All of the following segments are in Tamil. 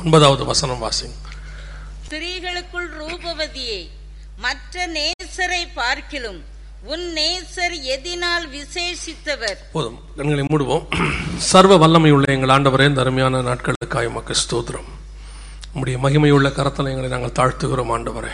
ஒன்பதாவது வசனம் வாசிங்க ஸ்திரீகளுக்குள் ரூபவதியே மற்ற நேசரை பார்க்கிலும் உன் நேசர் எதினால் விசேஷித்தவர் போதும் கண்களை மூடுவோம் சர்வ வல்லமை உள்ள எங்கள் ஆண்டவரே இந்த அருமையான நாட்களுக்காய் உமக்கு ஸ்தோத்திரம் உம்முடைய மகிமையுள்ள கரத்தில் எங்களை நாங்கள் தாழ்த்துகிறோம் ஆண்டவரே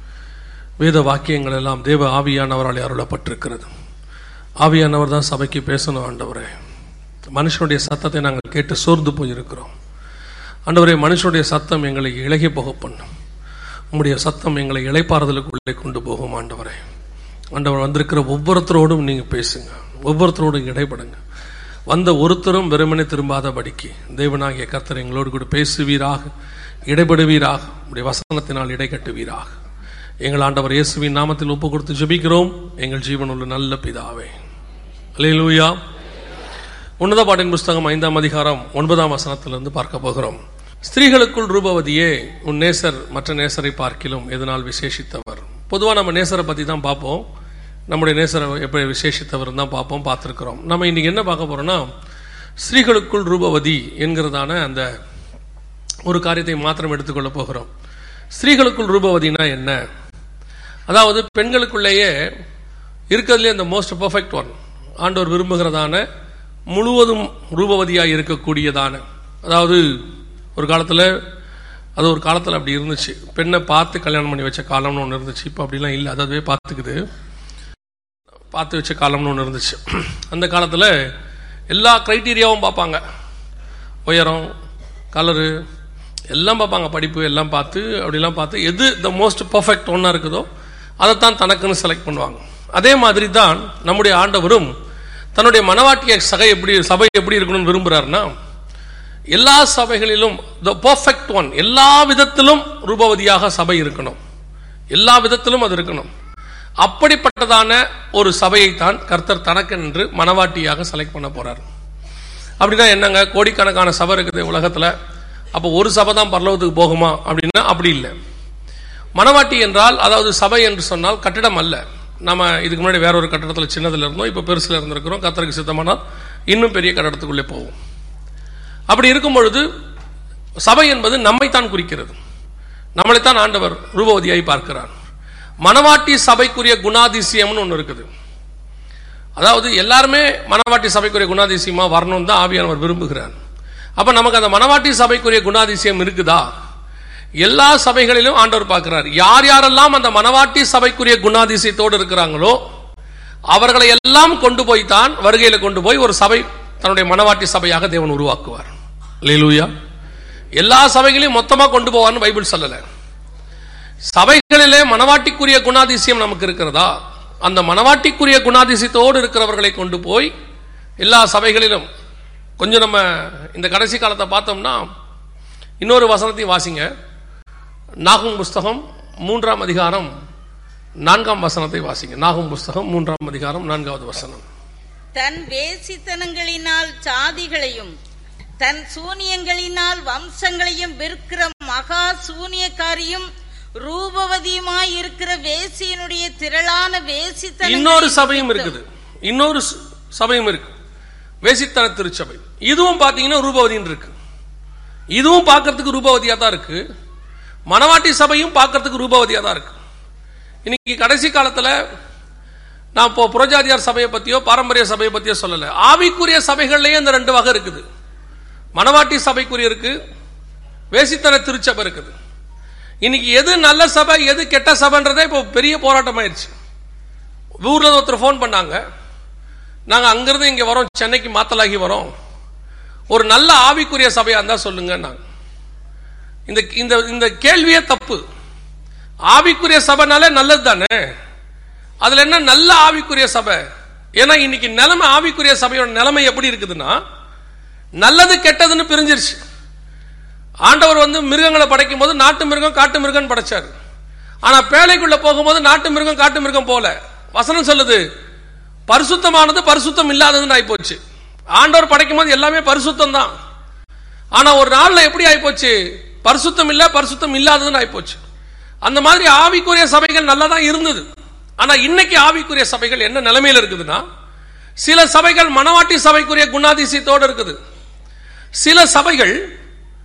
வேத வாக்கியங்கள் எல்லாம் தேவ ஆவியானவரால் அருளப்பட்டிருக்கிறது ஆவியானவர் தான் சபைக்கு பேசணும் ஆண்டவரே மனுஷனுடைய சத்தத்தை நாங்கள் கேட்டு சோர்ந்து போயிருக்கிறோம் ஆண்டவரே மனுஷனுடைய சத்தம் எங்களை இழகி போக பண்ணும் உம்முடைய சத்தம் எங்களை இளைப்பாறுதலுக்குள்ளே கொண்டு போகும் ஆண்டவரே ஆண்டவர் வந்திருக்கிற ஒவ்வொருத்தரோடும் நீங்க பேசுங்க ஒவ்வொருத்தரோடும் இடைப்படுங்க வந்த ஒருத்தரும் வெறுமனே திரும்பாதபடிக்கு தேவனாகிய கர்த்தர் எங்களோடு கூட பேசுவீராக இடைபடுவீராக உடைய வசனத்தினால் இடை கட்டுவீராக எங்கள் ஆண்டவர் இயேசுவின் நாமத்தில் ஒப்பு கொடுத்து ஜெபிக்கிறோம் எங்கள் ஜீவனுள்ள நல்ல பிதாவே அல்லேலூயா உன்னத பாட்டின் புஸ்தகம் ஐந்தாம் அதிகாரம் ஒன்பதாம் வசனத்திலிருந்து பார்க்க போகிறோம் ஸ்திரீகளுக்குள் ரூபவதியே உன் நேசர் மற்ற நேசரை பார்க்கிலும் எதனால் விசேஷித்தவர் பொதுவாக நம்ம நேசரை பற்றி தான் பார்ப்போம் நம்முடைய நேசரை எப்படி விசேஷித்தவர் தான் பார்ப்போம் பார்த்துருக்கிறோம் நம்ம இன்னைக்கு என்ன பார்க்க போறோம்னா ஸ்திரீகளுக்குள் ரூபவதி என்கிறதான அந்த ஒரு காரியத்தை மாத்திரம் எடுத்துக்கொள்ள போகிறோம் ஸ்திரீகளுக்குள் ரூபவதினா என்ன அதாவது பெண்களுக்குள்ளேயே இருக்கிறதுலே அந்த மோஸ்ட் பர்ஃபெக்ட் ஒன் ஆண்டவர் விரும்புகிறதான முழுவதும் ரூபவதியாக இருக்கக்கூடியதான அதாவது ஒரு காலத்தில் அது ஒரு காலத்தில் அப்படி இருந்துச்சு பெண்ணை பார்த்து கல்யாணம் பண்ணி வச்ச காலம்னு ஒன்று இருந்துச்சு இப்போ அப்படிலாம் இல்லை அது அதுவே பார்த்துக்குது பார்த்து வச்ச காலம்னு ஒன்று இருந்துச்சு அந்த காலத்தில் எல்லா க்ரைட்டீரியாவும் பார்ப்பாங்க உயரம் கலரு எல்லாம் பார்ப்பாங்க படிப்பு எல்லாம் பார்த்து அப்படிலாம் பார்த்து எது த மோஸ்ட் பர்ஃபெக்ட் ஒன்றா இருக்குதோ அதைத்தான் தனக்குன்னு செலக்ட் பண்ணுவாங்க அதே மாதிரி தான் நம்முடைய ஆண்டவரும் தன்னுடைய மனவாட்டிய சகை எப்படி சபை எப்படி இருக்கணும்னு விரும்புகிறாருன்னா எல்லா சபைகளிலும் த பர்ஃபெக்ட் ஒன் எல்லா விதத்திலும் ரூபவதியாக சபை இருக்கணும் எல்லா விதத்திலும் அது இருக்கணும் அப்படிப்பட்டதான ஒரு சபையைத்தான் கர்த்தர் தனக்கென்று மனவாட்டியாக செலக்ட் பண்ண போறார் அப்படின்னா என்னங்க கோடிக்கணக்கான சபை இருக்குது உலகத்துல அப்போ ஒரு சபை தான் பரலோகத்துக்கு போகுமா அப்படின்னா அப்படி இல்லை மனவாட்டி என்றால் அதாவது சபை என்று சொன்னால் கட்டிடம் அல்ல நம்ம இதுக்கு முன்னாடி வேற ஒரு கட்டடத்தில் சின்னதுல இருந்தோம் இப்போ பெருசுல இருந்திருக்கிறோம் கத்தருக்கு சித்தமானால் இன்னும் பெரிய கட்டடத்துக்குள்ளே போவோம் அப்படி இருக்கும் பொழுது சபை என்பது நம்மைத்தான் குறிக்கிறது நம்மளைத்தான் ஆண்டவர் ரூபவதியாய் பார்க்கிறார் மனவாட்டி சபைக்குரிய குணாதிசயம்னு ஒன்று இருக்குது அதாவது எல்லாருமே மனவாட்டி சபைக்குரிய குணாதிசயமா வரணும் தான் ஆவியானவர் விரும்புகிறார் அப்ப நமக்கு அந்த மனவாட்டி சபைக்குரிய குணாதிசயம் இருக்குதா எல்லா சபைகளிலும் ஆண்டவர் பார்க்கிறார் யார் யாரெல்லாம் அந்த மனவாட்டி சபைக்குரிய குணாதிசயத்தோடு இருக்கிறாங்களோ அவர்களை எல்லாம் கொண்டு போய் தான் வருகையில கொண்டு போய் ஒரு சபை தன்னுடைய மனவாட்டி சபையாக தேவன் உருவாக்குவார் லேலூயா எல்லா சபைகளையும் மொத்தமா கொண்டு போவார்னு பைபிள் சொல்லல சபைகளிலே மனவாட்டிக்குரிய குணாதிசயம் நமக்கு இருக்கிறதா அந்த மனவாட்டிக்குரிய குணாதிசயத்தோடு இருக்கிறவர்களை கொண்டு போய் எல்லா சபைகளிலும் கொஞ்சம் நம்ம இந்த கடைசி காலத்தை பார்த்தோம்னா இன்னொரு வசனத்தையும் வாசிங்க நாகும் புஸ்தகம் மூன்றாம் அதிகாரம் நான்காம் வசனத்தை வாசிங்க நாகும் புஸ்தகம் மூன்றாம் அதிகாரம் நான்காவது வசனம் தன் வேசித்தனங்களினால் சாதிகளையும் தன் சூனியங்களினால் வம்சங்களையும் விற்கிற மகா சூனியக்காரியும் ரூபவதியுமாய் இருக்கிற வேசியினுடைய திரளான வேசித்தன இன்னொரு சபையும் இருக்குது இன்னொரு ச- சபையும் இருக்கு வேசித்தன திருச்சபை இதுவும் பாத்தீங்கன்னா ரூபவதின்னு இருக்கு இதுவும் பார்க்கறதுக்கு ரூபவதியா தான் இருக்கு மணவாட்டி சபையும் பார்க்கறதுக்கு ரூபவதியா தான் இருக்கு இன்னைக்கு கடைசி காலத்துல நான் இப்போ புரஜாதியார் சபையை பத்தியோ பாரம்பரிய சபையை பத்தியோ சொல்லல ஆவிக்குரிய சபைகள்லயே இந்த ரெண்டு வகை இருக்குது மணவாட்டி சபைக்குரிய இருக்கு வேசித்தன திருச்சபை இருக்குது இன்னைக்கு எது நல்ல சபை எது கெட்ட சபைன்றதே இப்போ பெரிய போராட்டம் ஆயிடுச்சு ஊர்ல ஒருத்தர் ஃபோன் பண்ணாங்க நாங்க அங்கிருந்து இங்க வரோம் சென்னைக்கு மாத்தலாகி வரோம் ஒரு நல்ல ஆவிக்குரிய சபையா இருந்தா சொல்லுங்க நாங்க இந்த இந்த இந்த கேள்வியே தப்பு ஆவிக்குரிய சபைனாலே நல்லது தானே அதுல என்ன நல்ல ஆவிக்குரிய சபை ஏன்னா இன்னைக்கு நிலைமை ஆவிக்குரிய சபையோட நிலைமை எப்படி இருக்குதுன்னா நல்லது கெட்டதுன்னு பிரிஞ்சிருச்சு ஆண்டவர் வந்து மிருகங்களை படைக்கும் போது நாட்டு மிருகம் காட்டு மிருகம் படைச்சாரு ஆனா பேழைக்குள்ள போகும்போது நாட்டு மிருகம் காட்டு மிருகம் போல வசனம் சொல்லுது பரிசுத்தமானது பரிசுத்தம் இல்லாததுன்னு ஆயிப்போச்சு ஆண்டவர் படைக்கும் போது எல்லாமே பரிசுத்தம் தான் ஆனா ஒரு நாள்ல எப்படி ஆயிப்போச்சு பரிசுத்தம் இல்ல பரிசுத்தம் இல்லாததுன்னு ஆயிப்போச்சு அந்த மாதிரி ஆவிக்குரிய சபைகள் நல்லா தான் இருந்தது ஆனா இன்னைக்கு ஆவிக்குரிய சபைகள் என்ன நிலைமையில இருக்குதுன்னா சில சபைகள் மனவாட்டி சபைக்குரிய குணாதிசயத்தோடு இருக்குது சில சபைகள்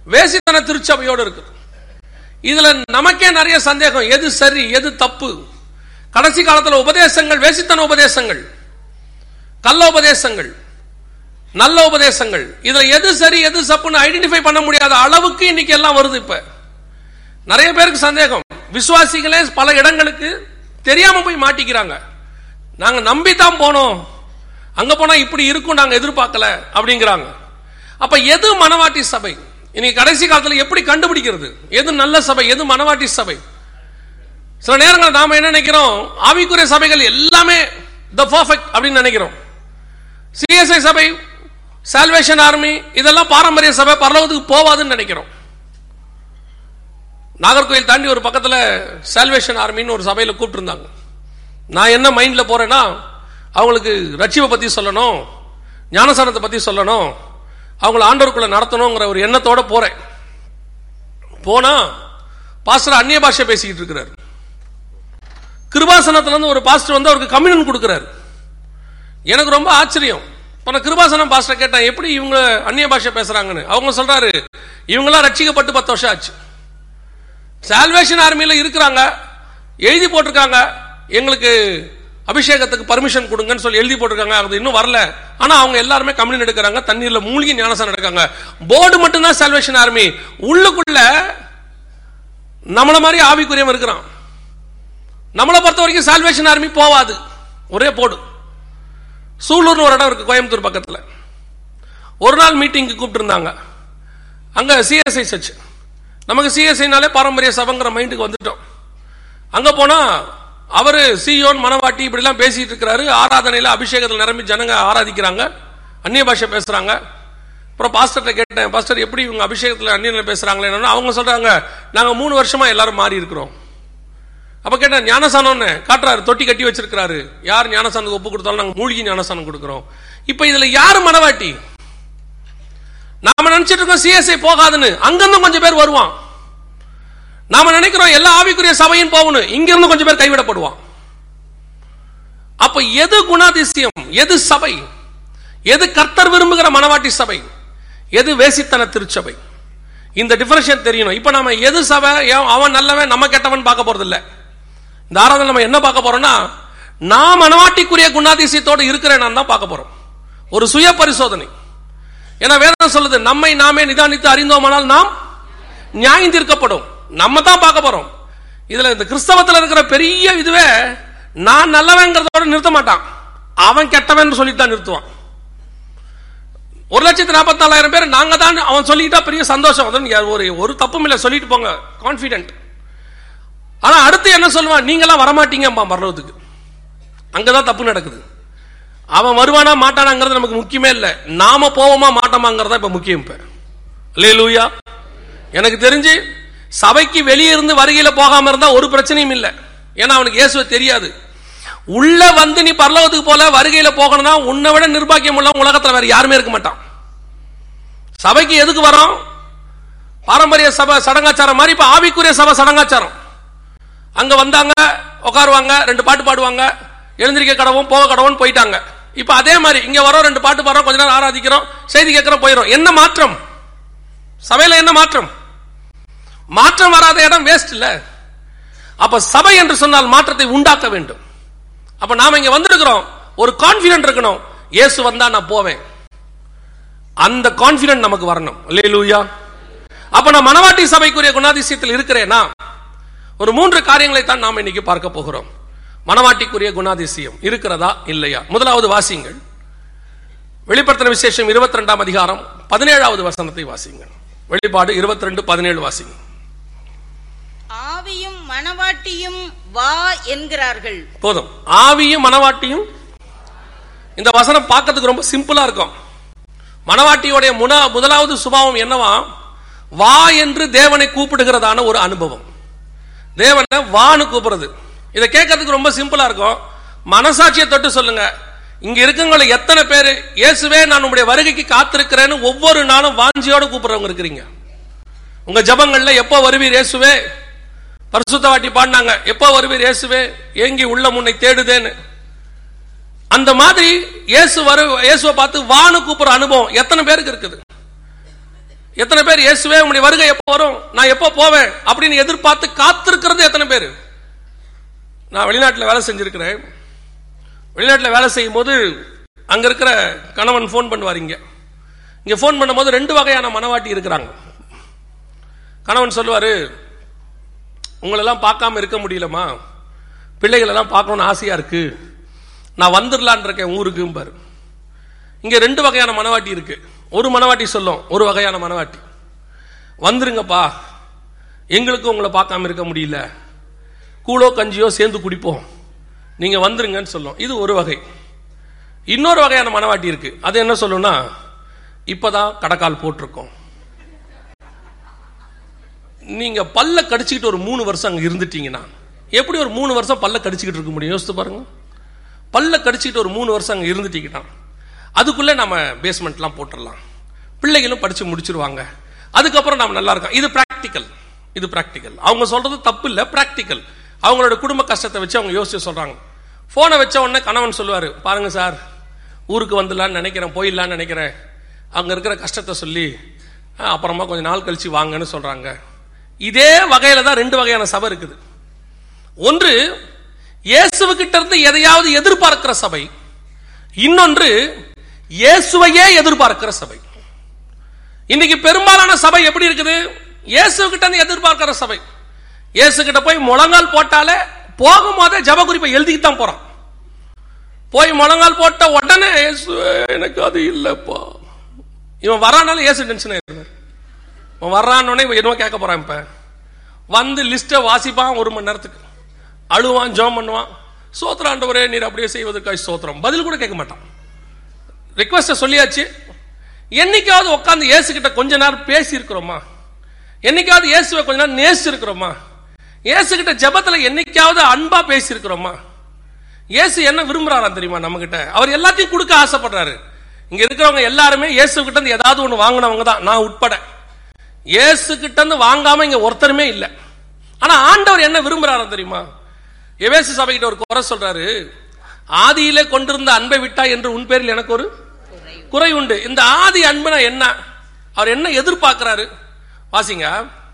வேசித்தன திருச்சபையோடு இருக்குது இதுல நமக்கே நிறைய சந்தேகம் எது சரி எது தப்பு கடைசி காலத்துல உபதேசங்கள் வேசித்தன உபதேசங்கள் கள்ள உபதேசங்கள் நல்ல உபதேசங்கள் இதுல எது சரி எது தப்புன்னு ஐடென்டிஃபை பண்ண முடியாத அளவுக்கு இன்னைக்கு எல்லாம் வருது இப்ப நிறைய பேருக்கு சந்தேகம் விசுவாசிகளே பல இடங்களுக்கு தெரியாம போய் மாட்டிக்கிறாங்க நாங்க நம்பி தான் போனோம் அங்க போனா இப்படி இருக்கும் நாங்க எதிர்பார்க்கல அப்படிங்கிறாங்க அப்ப எது மனவாட்டி சபை இன்னைக்கு கடைசி காலத்துல எப்படி கண்டுபிடிக்கிறது எது நல்ல சபை எது மனவாட்டி சபை சில நேரங்கள் நாம என்ன நினைக்கிறோம் ஆவிக்குரிய சபைகள் எல்லாமே த பர்ஃபெக்ட் அப்படின்னு நினைக்கிறோம் சிஎஸ்ஐ சபை சால்வேஷன் ஆர்மி இதெல்லாம் பாரம்பரிய சபை பரலோகத்துக்கு போவாதுன்னு நினைக்கிறோம் நாகர்கோயில் தாண்டி ஒரு பக்கத்துல சால்வேஷன் ஆர்மின்னு ஒரு சபையில கூப்பிட்டுருந்தாங்க நான் என்ன மைண்ட்ல போறேன்னா அவங்களுக்கு ரட்சிப்பை பத்தி சொல்லணும் ஞானசானத்தை பத்தி சொல்லணும் அவங்கள ஆண்டவருக்குள்ள நடத்தணுங்கிற ஒரு எண்ணத்தோட போறேன் போனா பாஸ்டர் அந்நிய பாஷை பேசிக்கிட்டு இருக்கிறார் கிருபாசனத்துல இருந்து ஒரு பாஸ்டர் வந்து அவருக்கு கம்யூனன் கொடுக்கிறார் எனக்கு ரொம்ப ஆச்சரியம் இப்ப நான் கிருபாசனம் பாஸ்டர் கேட்டேன் எப்படி இவங்க அந்நிய பாஷை பேசுறாங்கன்னு அவங்க சொல்றாரு இவங்கெல்லாம் ரட்சிக்கப்பட்டு பத்து வருஷம் ஆச்சு சால்வேஷன் ஆர்மியில இருக்கிறாங்க எழுதி போட்டிருக்காங்க எங்களுக்கு அபிஷேகத்துக்கு பர்மிஷன் கொடுங்கன்னு சொல்லி எழுதி போட்டிருக்காங்க அது இன்னும் வரல ஆனா அவங்க எல்லாருமே கம்யூன் எடுக்கிறாங்க தண்ணீர்ல மூழ்கி ஞானசானம் எடுக்காங்க போர்டு மட்டும்தான் சால்வேஷன் ஆர்மி உள்ளுக்குள்ள நம்மள மாதிரி ஆவிக்குரியவன் இருக்கிறான் நம்மளை பொறுத்த வரைக்கும் சால்வேஷன் ஆர்மி போவாது ஒரே போடு சூலூர்னு ஒரு இடம் இருக்கு கோயம்புத்தூர் பக்கத்துல ஒரு நாள் மீட்டிங்க்கு கூப்பிட்டு இருந்தாங்க அங்க சிஎஸ்ஐ சர்ச் நமக்கு சிஎஸ்ஐனாலே பாரம்பரிய சபைங்கிற மைண்டுக்கு வந்துட்டோம் அங்க போனா அவரு சியோன் மனவாட்டி இப்படி எல்லாம் பேசிட்டு இருக்கிறாரு ஆராதனையில அபிஷேகத்தில் நிரம்பி ஜனங்க ஆராதிக்கிறாங்க அந்நிய பாஷை பேசுறாங்க அப்புறம் பாஸ்டர்ட்ட கேட்டேன் பாஸ்டர் எப்படி இவங்க அபிஷேகத்தில் அந்நியர்கள் பேசுறாங்களே அவங்க சொல்றாங்க நாங்க மூணு வருஷமா எல்லாரும் மாறி இருக்கிறோம் அப்ப கேட்டேன் ஞானசானம்னு காட்டுறாரு தொட்டி கட்டி வச்சிருக்காரு யார் ஞானசானத்துக்கு ஒப்பு கொடுத்தாலும் நாங்க மூழ்கி ஞானசானம் கொடுக்கிறோம் இப்ப இதுல யாரு மனவாட்டி நாம நினைச்சிட்டு இருக்கோம் சிஎஸ்ஐ போகாதுன்னு அங்கிருந்து கொஞ்சம் பேர் வருவான் நாம நினைக்கிறோம் எல்லா ஆவிக்குரிய சபையும் போகணும் இங்க இருந்து கொஞ்சம் பேர் கைவிடப்படுவான் அப்ப எது குணாதிசயம் எது சபை எது கர்த்தர் விரும்புகிற மனவாட்டி சபை எது வேசித்தன திருச்சபை இந்த டிஃபரன்ஷியல் தெரியணும் இப்ப நாம எது சபை ஏன் அவன் நல்லவன் நம்ம கெட்டவன் பார்க்க போறது இல்ல இந்த ஆராதனை நம்ம என்ன பார்க்க போறோம்னா நான் மனவாட்டிக்குரிய குணாதிசயத்தோடு இருக்கிறேன் தான் பார்க்க போறோம் ஒரு சுய பரிசோதனை ஏன்னா வேதம் சொல்லுது நம்மை நாமே நிதானித்து அறிந்தோமானால் நாம் நியாயம் தீர்க்கப்படும் நம்ம தான் பார்க்க போறோம் இதுல இந்த கிறிஸ்தவத்துல இருக்கிற பெரிய இதுவே நான் நல்லவங்கிறதோட நிறுத்த மாட்டான் அவன் கெட்டவன் சொல்லிட்டு தான் நிறுத்துவான் ஒரு லட்சத்தி நாற்பத்தி நாலாயிரம் பேர் நாங்க தான் அவன் சொல்லிட்டா பெரிய சந்தோஷம் அதான் நீங்க ஒரு ஒரு தப்பும் இல்லை சொல்லிட்டு போங்க கான்பிடென்ட் ஆனா அடுத்து என்ன சொல்லுவான் நீங்களாம் வரமாட்டீங்க பரலோகத்துக்கு அங்கதான் தப்பு நடக்குது அவன் வருவானா மாட்டானாங்கிறது நமக்கு முக்கியமே இல்லை நாம போவோமா மாட்டோமாங்கிறதா இப்ப முக்கியம் இப்ப லூயா எனக்கு தெரிஞ்சு சபைக்கு வெளியே இருந்து வருகையில போகாம இருந்தா ஒரு பிரச்சனையும் இல்லை ஏன்னா அவனுக்கு இயேசுவை தெரியாது உள்ள வந்து நீ பரலோகத்துக்கு போல வருகையில போகணும்னா உன்னை விட நிர்பாக்கியம் உள்ள உலகத்துல வேற யாருமே இருக்க மாட்டான் சபைக்கு எதுக்கு வரோம் பாரம்பரிய சபை சடங்காச்சாரம் மாதிரி இப்ப ஆவிக்குரிய சபை சடங்காச்சாரம் அங்க வந்தாங்க உட்காருவாங்க ரெண்டு பாட்டு பாடுவாங்க எழுந்திருக்க கடவும் போக கடவும் போயிட்டாங்க இப்ப அதே மாதிரி இங்க வரோம் ரெண்டு பாட்டு பாடுறோம் கொஞ்ச நேரம் ஆராதிக்கிறோம் செய்தி கேட்கிறோம் போயிடும் என்ன மாற்றம் சபையில என்ன மாற்றம் மாற்றம் வராத இடம் வேஸ்ட் இல்ல அப்ப சபை என்று சொன்னால் மாற்றத்தை உண்டாக்க வேண்டும் அப்ப நாம இங்க வந்திருக்கிறோம் ஒரு கான்பிடன்ட் இருக்கணும் இயேசு வந்தா நான் போவேன் அந்த கான்பிடன்ட் நமக்கு வரணும் லூயா அப்ப நான் மனவாட்டி சபைக்குரிய குணாதிசயத்தில் இருக்கிறேனா ஒரு மூன்று காரியங்களை தான் நாம் இன்னைக்கு பார்க்க போகிறோம் மனவாட்டிக்குரிய குணாதிசயம் இருக்கிறதா இல்லையா முதலாவது வாசிங்கள் வெளிப்படுத்தின விசேஷம் இருபத்தி ரெண்டாம் அதிகாரம் பதினேழாவது வசனத்தை வாசிங்கள் வெளிப்பாடு இருபத்தி ரெண்டு பதினேழு வாசிங்க ஆவியும் மணவாட்டியும் வா என்கிறார்கள் போதும் ஆவியும் மனவாட்டியும் இந்த வசனம் பார்க்கறதுக்கு ரொம்ப சிம்பிளா இருக்கும் மனவாட்டியோடைய முன முதலாவது சுபாவம் என்னவா வா என்று தேவனை கூப்பிடுகிறதான ஒரு அனுபவம் தேவனை வான்னு கூப்பிடுறது இதை கேட்கறதுக்கு ரொம்ப சிம்பிளா இருக்கும் மனசாட்சியை தொட்டு சொல்லுங்க இங்க இருக்கவங்களை எத்தனை பேர் இயேசுவே நான் உங்களுடைய வருகைக்கு காத்திருக்கிறேன்னு ஒவ்வொரு நாளும் வாஞ்சியோட கூப்பிடுறவங்க இருக்கிறீங்க உங்க ஜபங்கள்ல எப்போ வருவீர் இயேசுவே பரிசுத்த வாட்டி பாடினாங்க எப்போ வருவீர் இயேசுவே ஏங்கி உள்ள முன்னை தேடுதேன்னு அந்த மாதிரி இயேசு வரு இயேசுவை பார்த்து வானு கூப்பிடுற அனுபவம் எத்தனை பேருக்கு இருக்குது எத்தனை பேர் இயேசுவே உங்களுடைய வருகை எப்போ வரும் நான் எப்போ போவேன் அப்படின்னு எதிர்பார்த்து காத்திருக்கிறது எத்தனை பேர் நான் வெளிநாட்டில் வேலை செஞ்சிருக்கிறேன் வெளிநாட்டில் வேலை செய்யும் போது அங்க இருக்கிற கணவன் ஃபோன் பண்ணுவார் இங்க இங்க ஃபோன் பண்ணும்போது ரெண்டு வகையான மனவாட்டி இருக்கிறாங்க கணவன் சொல்லுவாரு உங்களெல்லாம் பார்க்காம இருக்க முடியலமா பிள்ளைகள் எல்லாம் பார்க்கணும்னு ஆசையா இருக்கு நான் வந்துடலான் இருக்கேன் ஊருக்கும்பாரு இங்க ரெண்டு வகையான மனவாட்டி இருக்கு ஒரு மனவாட்டி சொல்லும் ஒரு வகையான மனவாட்டி வந்துருங்கப்பா எங்களுக்கு உங்களை பார்க்காம இருக்க முடியல கூழோ கஞ்சியோ சேர்ந்து குடிப்போம் நீங்க வந்துருங்கன்னு சொல்லும் இது ஒரு வகை இன்னொரு வகையான மனவாட்டி இருக்கு அது என்ன சொல்லும்னா இப்பதான் கடக்கால் போட்டிருக்கோம் நீங்க பல்ல கடிச்சுக்கிட்டு ஒரு மூணு வருஷம் அங்க இருந்துட்டீங்கன்னா எப்படி ஒரு மூணு வருஷம் பல்ல கடிச்சுக்கிட்டு இருக்க முடியும் யோசித்து பாருங்க பல்ல கடிச்சுக்கிட்டு ஒரு மூணு வருஷம் அங்க இருந்துட்டீங்கன்னா அதுக்குள்ள நம்ம பேஸ்மெண்ட்லாம் போட்டுடலாம் பிள்ளைகளும் படிச்சு முடிச்சிருவாங்க அதுக்கப்புறம் நம்ம நல்லா இருக்கோம் இது பிராக்டிக்கல் இது பிராக்டிக்கல் அவங்க சொல்றது தப்பு இல்ல பிராக்டிக்கல் அவங்களோட குடும்ப கஷ்டத்தை வச்சு அவங்க யோசிச்சு சொல்றாங்க போனை வச்ச உடனே கணவன் சொல்லுவாரு பாருங்க சார் ஊருக்கு வந்துடலான்னு நினைக்கிறேன் போயிடலான்னு நினைக்கிறேன் அங்க இருக்கிற கஷ்டத்தை சொல்லி அஹ், அப்புறமா கொஞ்சம் நாள் கழிச்சு வாங்கன்னு சொல்றாங்க இதே வகையில தான் ரெண்டு வகையான சபை இருக்குது ஒன்று இயேசுவுக்கிட்ட இருந்து எதையாவது எதிர்பார்க்கிற சபை இன்னொன்று இயேசுவையே எதிர்பார்க்கிற சபை இன்னைக்கு பெரும்பாலான சபை எப்படி இருக்குது இயேசு கிட்ட இருந்து எதிர்பார்க்கிற சபை இயேசு கிட்ட போய் முழங்கால் போட்டாலே போகும்போதே ஜப குறிப்பை எழுதிக்கிட்டு தான் போறான் போய் முழங்கால் போட்ட உடனே இயேசுவே எனக்கு அது இல்லப்பா இவன் வரானாலும் இயேசு டென்ஷன் ஆயிருந்தார் இவன் வர்றான்னு இவன் என்னவோ கேட்க போறான் இப்ப வந்து லிஸ்ட்டை வாசிப்பான் ஒரு மணி நேரத்துக்கு அழுவான் ஜோம் பண்ணுவான் சோத்திர ஆண்டவரே நீர் அப்படியே செய்வதற்காய் சோத்திரம் பதில் கூட கேட்க மாட்டான் ரிக்வஸ்ட சொல்லியாச்சு என்னைக்காவது உட்காந்து இயேசு கிட்ட கொஞ்ச நேரம் பேசி இருக்கிறோமா என்னைக்காவது இயேசுவை கொஞ்ச நேரம் நேசி இருக்கிறோமா இயேசு கிட்ட ஜெபத்துல என்னைக்காவது அன்பா பேசி இருக்கிறோமா இயேசு என்ன விரும்புறாராம் தெரியுமா நம்ம கிட்ட அவர் எல்லாத்தையும் கொடுக்க ஆசைப்படுறாரு இங்க இருக்கிறவங்க எல்லாருமே இயேசு கிட்ட இருந்து ஏதாவது ஒண்ணு வாங்கினவங்க தான் நான் உட்பட இயேசு கிட்ட இருந்து வாங்காம இங்க ஒருத்தருமே இல்ல ஆனா ஆண்டவர் என்ன விரும்புறாராம் தெரியுமா எவேசு சபைகிட்ட ஒரு குறை சொல்றாரு ஆதியிலே கொண்டிருந்த அன்பை விட்டா என்று உன் பேரில் எனக்கு ஒரு குறை உண்டு இந்த ஆதி அன்புனா என்ன அவர் என்ன எதிர்பார்க்கிறாரு வாசிங்க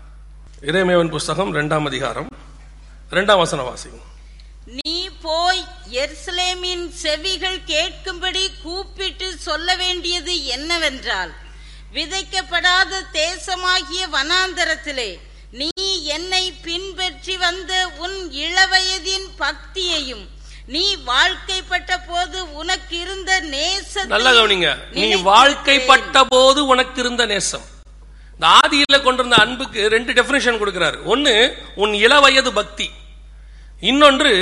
இறைமேவன் புஸ்தகம் இரண்டாம் அதிகாரம் இரண்டாம் வசனம் வாசிங்க நீ போய் எருசலேமின் செவிகள் கேட்கும்படி கூப்பிட்டு சொல்ல வேண்டியது என்னவென்றால் விதைக்கப்படாத தேசமாகிய வனாந்தரத்திலே நீ என்னை பின்பற்றி வந்த உன் இளவயதின் பக்தியையும் நீ வாழ்க்கைப்பட்ட போது உனக்கு இருந்த நேச நல்ல கவனிங்க நீ வாழ்க்கைப்பட்ட போது உனக்கு இருந்த நேசம் இந்த ஆதியில கொண்டிருந்த அன்புக்கு ரெண்டு டெபினேஷன் கொடுக்கிறார் ஒன்னு உன் இளவயது பக்தி இன்னொன்று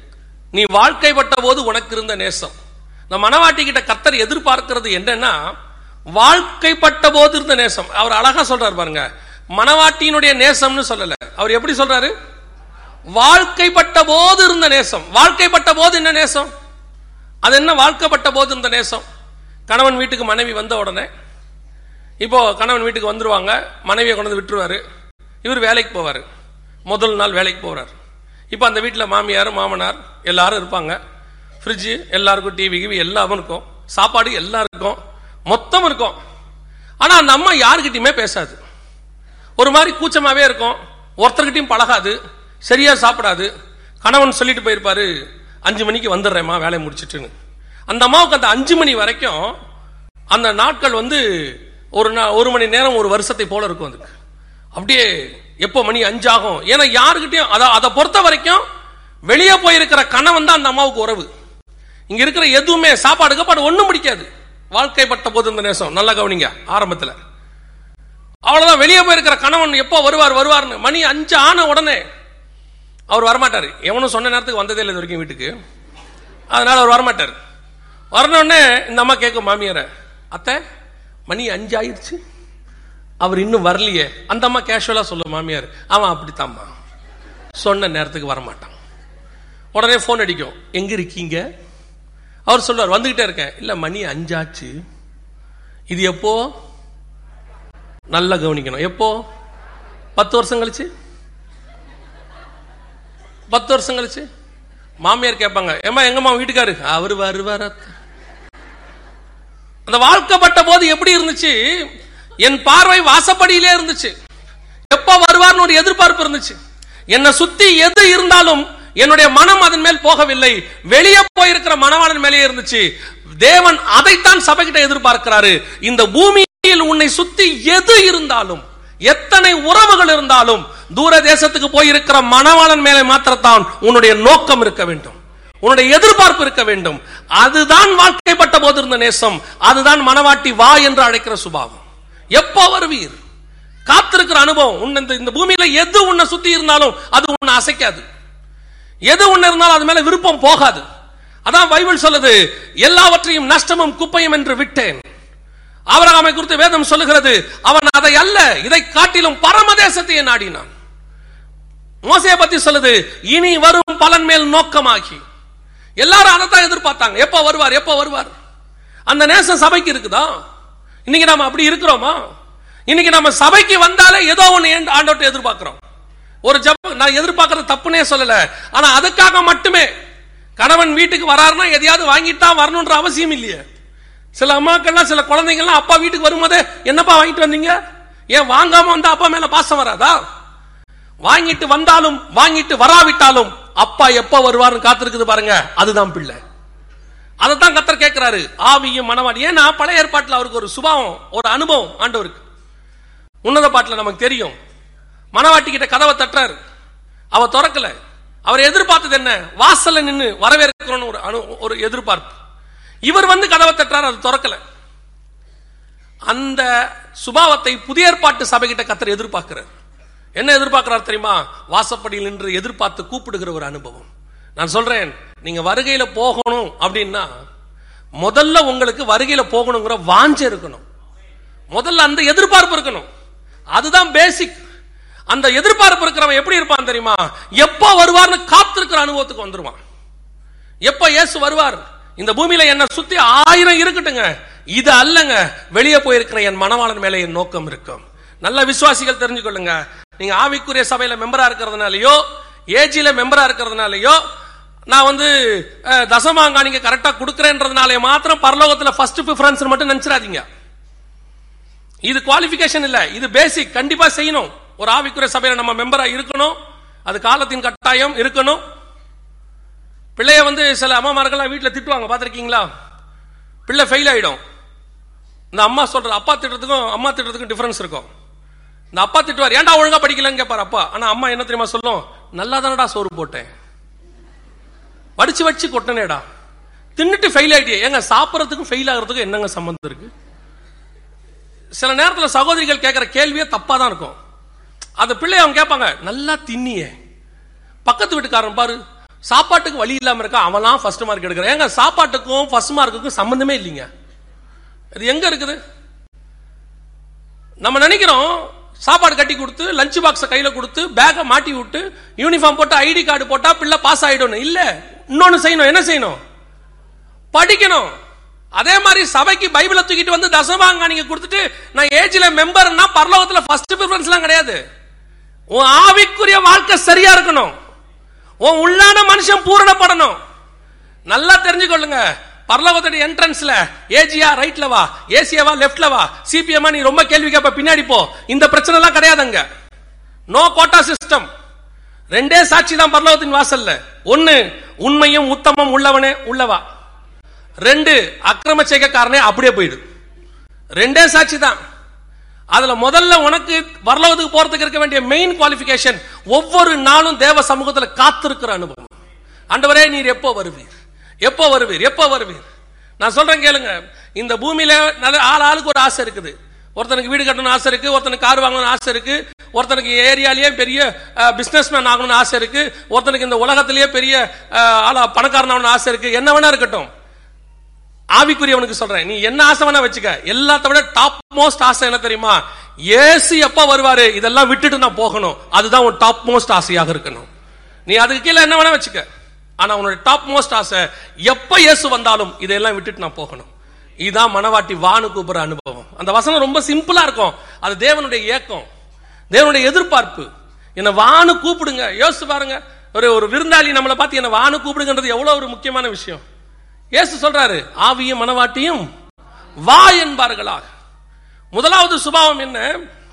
நீ வாழ்க்கைப்பட்ட போது உனக்கு இருந்த நேசம் இந்த மனவாட்டி கிட்ட கத்தர் எதிர்பார்க்கிறது என்னன்னா வாழ்க்கைப்பட்ட போது இருந்த நேசம் அவர் அழகா சொல்றாரு பாருங்க மனவாட்டியினுடைய நேசம்னு சொல்லல அவர் எப்படி சொல்றாரு வாழ்க்கைப்பட்ட போது இருந்த நேசம் வாழ்க்கைப்பட்ட போது என்ன நேசம் அது என்ன வாழ்க்கைப்பட்ட போது இருந்த நேசம் கணவன் வீட்டுக்கு மனைவி வந்த உடனே இப்போ கணவன் வீட்டுக்கு வந்துருவாங்க மனைவியை கொண்டு வந்து விட்டுருவாரு இவர் வேலைக்கு போவார் முதல் நாள் வேலைக்கு போறார் இப்போ அந்த வீட்டில் மாமியார் மாமனார் எல்லாரும் இருப்பாங்க ஃப்ரிட்ஜு எல்லாருக்கும் டிவி கிவி எல்லாமும் இருக்கும் சாப்பாடு எல்லாருக்கும் மொத்தம் இருக்கும் ஆனா அந்த அம்மா யாருக்கிட்டையுமே பேசாது ஒரு மாதிரி கூச்சமாவே இருக்கும் ஒருத்தர்கிட்டயும் பழகாது சரியா சாப்பிடாது கணவன் சொல்லிட்டு போயிருப்பாரு அஞ்சு மணிக்கு வந்துடுறேம்மா வேலையை முடிச்சிட்டுன்னு அந்த அம்மாவுக்கு அந்த அஞ்சு மணி வரைக்கும் அந்த நாட்கள் வந்து ஒரு நா- ஒரு மணி நேரம் ஒரு வருஷத்தை போல இருக்கும் அதுக்கு அப்படியே எப்போ மணி அஞ்சாகும் ஏன்னா யாருக்கிட்டையும் அதை அதை பொறுத்த வரைக்கும் வெளியே போயிருக்கிற கணவன் தான் அந்த அம்மாவுக்கு உறவு இங்க இருக்கிற எதுவுமே சாப்பாடு கப்பாடு ஒண்ணும் பிடிக்காது வாழ்க்கைப்பட்ட போது இந்த நேசம் நல்லா கவனிங்க ஆரம்பத்துல அவ்வளவுதான் வெளியே போயிருக்கிற கணவன் எப்போ வருவார் வருவார்னு மணி அஞ்சு ஆன உடனே அவர் வரமாட்டாரு எவனும் சொன்ன நேரத்துக்கு வந்ததே இல்லை இது வரைக்கும் வீட்டுக்கு அதனால அவர் வரமாட்டார் வரணுடனே இந்த அம்மா கேட்கும் மாமியார அத்தை மணி அஞ்சு ஆயிடுச்சு அவர் இன்னும் வரலையே அந்த அம்மா கேஷுவலா சொல்லும் மாமியார் அவன் அப்படித்தாம்மா சொன்ன நேரத்துக்கு வரமாட்டான் உடனே ஃபோன் அடிக்கும் எங்க இருக்கீங்க அவர் சொல்லுவார் வந்துகிட்டே இருக்கேன் இல்ல மணி அஞ்சாச்சு இது எப்போ நல்லா கவனிக்கணும் எப்போ பத்து வருஷம் கழிச்சு பத்து வருஷம் கழிச்சு மாமியார் கேட்பாங்க ஏமா எங்கம்மா வீட்டுக்காரு அவர் வருவார் அந்த வாழ்க்கைப்பட்ட போது எப்படி இருந்துச்சு என் பார்வை வாசப்படியிலே இருந்துச்சு எப்ப வருவார்னு ஒரு எதிர்பார்ப்பு இருந்துச்சு என்னை சுத்தி எது இருந்தாலும் என்னுடைய மனம் அதன் மேல் போகவில்லை வெளியே போயிருக்கிற மனவாளன் மேலே இருந்துச்சு தேவன் அதைத்தான் சபைகிட்ட எதிர்பார்க்கிறாரு இந்த பூமியில் உன்னை சுத்தி எது இருந்தாலும் எத்தனை உறவுகள் இருந்தாலும் தூர தேசத்துக்கு போயிருக்கிற மணவாளன் மேலே மாத்திரத்தான் உன்னுடைய நோக்கம் இருக்க வேண்டும் உன்னுடைய எதிர்பார்ப்பு இருக்க வேண்டும் அதுதான் வாழ்க்கைப்பட்ட போது இருந்த நேசம் அதுதான் மனவாட்டி வா என்று அழைக்கிற சுபாவம் எப்போ வருவீர் காத்திருக்கிற அனுபவம் உன்னை இந்த இந்த பூமியில எது உன்னை சுத்தி இருந்தாலும் அது உன்னை அசைக்காது எது ஒண்ணு இருந்தாலும் அது மேல விருப்பம் போகாது அதான் பைபிள் சொல்லுது எல்லாவற்றையும் நஷ்டமும் குப்பையும் என்று விட்டேன் ஆபிரகாமை குறித்து வேதம் சொல்லுகிறது அவன் அதை அல்ல இதை காட்டிலும் பரமதேசத்தையே நாடினான் மோசையை பத்தி சொல்லுது இனி வரும் பலன் மேல் நோக்கமாகி எல்லாரும் அதை தான் எதிர்பார்த்தாங்க எப்ப வருவார் எப்ப வருவார் அந்த நேசம் சபைக்கு இருக்குதா இன்னைக்கு நாம அப்படி இருக்கிறோமா இன்னைக்கு நம்ம சபைக்கு வந்தாலே ஏதோ ஒண்ணு ஆண்டோட்ட எதிர்பார்க்கிறோம் ஒரு ஜப நான் எதிர்பார்க்கறது தப்புனே சொல்லல ஆனா அதுக்காக மட்டுமே கணவன் வீட்டுக்கு வராருன்னா எதையாவது வாங்கிட்டா வரணும்ன்ற அவசியம் இல்லையே சில அம்மாக்கள்லாம் சில குழந்தைங்கள்லாம் அப்பா வீட்டுக்கு வரும்போதே என்னப்பா வாங்கிட்டு வந்தீங்க ஏன் வாங்காம வந்தா அப்பா மேல பாசம் வராதா வாங்கிட்டு வந்தாலும் வாங்கிட்டு வராவிட்டாலும் அப்பா எப்ப வருவார்னு காத்திருக்குது பாருங்க அதுதான் பிள்ளை அதைத்தான் கத்தர் கேட்கிறாரு ஆவியும் மனவாடி ஏன்னா பழைய ஏற்பாட்டில் அவருக்கு ஒரு சுபாவம் ஒரு அனுபவம் ஆண்டவருக்கு உன்னத பாட்டில் நமக்கு தெரியும் மனவாட்டி கிட்ட கதவை தட்டுறாரு அவ திறக்கல அவர் எதிர்பார்த்தது என்ன வாசல்ல நின்னு வரவேற்கிறோன்னு ஒரு அனு ஒரு எதிர்பார்ப்பு இவர் வந்து கதவை தட்டுறாரு அது திறக்கல அந்த சுபாவத்தை புதிய ஏற்பாட்டு சபைகிட்ட கத்தர் எதிர்பார்க்கிறார் என்ன எதிர்பார்க்கிறார் தெரியுமா வாசப்படியில் நின்று எதிர்பார்த்து கூப்பிடுகிற ஒரு அனுபவம் நான் சொல்றேன் நீங்க வருகையில போகணும் அப்படின்னா முதல்ல உங்களுக்கு வருகையில போகணுங்கிற வாஞ்சை இருக்கணும் முதல்ல அந்த எதிர்பார்ப்பு இருக்கணும் அதுதான் பேசிக் அந்த எதிர்பார்ப்பு இருக்கிறவன் எப்படி இருப்பான் தெரியுமா எப்போ வருவார்னு காத்திருக்கிற அனுபவத்துக்கு வந்துருவான் எப்ப இயேசு வருவார் இந்த பூமியில என்ன சுத்தி ஆயிரம் இருக்கட்டுங்க இது அல்லங்க வெளியே போயிருக்கிற என் மனவாளன் மேல என் நோக்கம் இருக்கும் நல்ல விசுவாசிகள் தெரிஞ்சுக்கொள்ளுங்க நீங்க ஆவிக்குரிய சபையில மெம்பரா இருக்கிறதுனாலயோ ஏஜில மெம்பரா இருக்கிறதுனாலயோ நான் வந்து அஹ், தசமாங்கா நீங்க கரெக்டா கொடுக்கறேன்றதுனாலே மாத்திரம் பரலோகத்துல ஃபர்ஸ்ட் ப்ரிஃபரன்ஸ் மட்டும் நினைச்சிடாதீங்க இது குவாலிபிகேஷன் இல்ல இது பேசிக் கண்டிப்பா செய்யணும் ஒரு ஆவிக்குரிய சபையில நம்ம மெம்பரா இருக்கணும் அது காலத்தின் கட்டாயம் இருக்கணும் பிள்ளைய வந்து சில அம்மாமார்கள்லாம் வீட்டில் திட்டுவாங்க பார்த்துருக்கீங்களா பிள்ளை ஃபெயில் ஆயிடும் இந்த அம்மா சொல்ற அப்பா திட்டுறதுக்கும் அம்மா திட்டுறதுக்கும் டிஃபரன்ஸ் இருக்கும் இந்த அப்பா திட்டுவார் ஏன்டா ஒழுங்கா படிக்கலன்னு கேட்பார் அப்பா ஆனா அம்மா என்ன தெரியுமா சொல்லும் நல்லா தானடா சோறு போட்டேன் வடிச்சு வச்சு கொட்டனேடா தின்னுட்டு ஃபெயில் ஆயிட்டியே ஏங்க சாப்பிட்றதுக்கும் ஃபெயில் ஆகிறதுக்கும் என்னங்க சம்பந்தம் இருக்கு சில நேரத்தில் சகோதரிகள் கேட்கிற கேள்வியே தப்பா தான் இருக்கும் அந்த பிள்ளை அவங்க கேட்பாங்க நல்லா தின்னியே பக்கத்து வீட்டுக்காரன் பாரு சாப்பாட்டுக்கு வழி இல்லாம இருக்கா அவன்லாம் ஃபர்ஸ்ட் மார்க் எடுக்கிறான் ஏங்க சாப்பாட்டுக்கும் ஃபர்ஸ்ட் மார்க்குக்கும் சம்பந்தமே இல்லைங்க இது எங்க இருக்குது நம்ம நினைக்கிறோம் சாப்பாடு கட்டி கொடுத்து லஞ்ச் பாக்ஸை கையில கொடுத்து பேக்கை மாட்டி விட்டு யூனிஃபார்ம் போட்டு ஐடி கார்டு போட்டா பிள்ளை பாஸ் ஆயிடும் இல்ல இன்னொன்னு செய்யணும் என்ன செய்யணும் படிக்கணும் அதே மாதிரி சபைக்கு பைபிளை தூக்கிட்டு வந்து தசமாங்க நீங்க கொடுத்துட்டு நான் ஏஜ்ல மெம்பர்னா பரலோகத்துல ஃபர்ஸ்ட் ப்ரிஃபரன்ஸ்லாம் கிடையாது உன் ஆவிக்குரிய வாழ்க்கை சரியா இருக்கணும் உன் உள்ளான மனுஷன் பூரணப்படணும் நல்லா தெரிஞ்சுக்கொள்ளுங்க பரலோகத்துடைய என்ட்ரன்ஸ்ல ஏஜியா ரைட்ல வா ஏசியாவா லெஃப்ட்ல வா சிபிஎம்மா நீ ரொம்ப கேள்வி கேட்ப பின்னாடி போ இந்த பிரச்சனை எல்லாம் கிடையாதுங்க நோ கோட்டா சிஸ்டம் ரெண்டே சாட்சி தான் பரலோகத்தின் வாசல்ல ஒன்னு உண்மையும் உத்தமம் உள்ளவனே உள்ளவா ரெண்டு அக்கிரம செய்கைக்காரனே அப்படியே போயிடு ரெண்டே சாட்சி தான் அதுல முதல்ல உனக்கு பரலோகத்துக்கு போறதுக்கு இருக்க வேண்டிய மெயின் குவாலிபிகேஷன் ஒவ்வொரு நாளும் தேவ சமூகத்துல காத்திருக்கிற அனுபவம் ஆண்டவரே நீர் எப்போ வருவீர் எப்போ வருவீர் எப்போ வருவீர் நான் சொல்றேன் கேளுங்க இந்த பூமியில நல்ல ஆள் ஆளுக்கு ஒரு ஆசை இருக்குது ஒருத்தனுக்கு வீடு கட்டணும்னு ஆசை இருக்கு ஒருத்தனுக்கு கார் வாங்கணும்னு ஆசை இருக்கு ஒருத்தனுக்கு ஏரியாலேயே பெரிய பிசினஸ் மேன் ஆகணும்னு ஆசை இருக்கு ஒருத்தனுக்கு இந்த உலகத்திலேயே பெரிய அஹ், ஆளா பணக்காரன் ஆகணும்னு ஆசை இருக்கு என்ன வேணா இருக்கட்டும் ஆவிக்குரியவனுக்கு சொல்றேன் நீ என்ன ஆசை வேணா வச்சுக்க எல்லாத்த விட டாப் மோஸ்ட் ஆசை என்ன தெரியுமா ஏசு எப்ப வருவாரு இதெல்லாம் விட்டுட்டு நான் போகணும் அதுதான் உன் டாப் மோஸ்ட் ஆசையாக இருக்கணும் நீ அதுக்கு கீழே என்ன வேணா வச்சுக்க ஆனா உன்னோட டாப் மோஸ்ட் ஆசை எப்ப இயேசு வந்தாலும் இதெல்லாம் விட்டுட்டு நான் போகணும் இதுதான் மனவாட்டி வானு கூப்பிடுற அனுபவம் அந்த வசனம் ரொம்ப சிம்பிளா இருக்கும் அது தேவனுடைய ஏக்கம் தேவனுடைய எதிர்பார்ப்பு என்ன வானு கூப்பிடுங்க யோசிச்சு பாருங்க ஒரு ஒரு விருந்தாளி நம்மளை பார்த்து என்ன வானு கூப்பிடுங்கன்றது எவ்வளவு ஒரு முக்கியமான விஷயம் இயேசு சொல்றாரு ஆவியும் மனவாட்டியும் வா என்பார்களாக முதலாவது சுபாவம் என்ன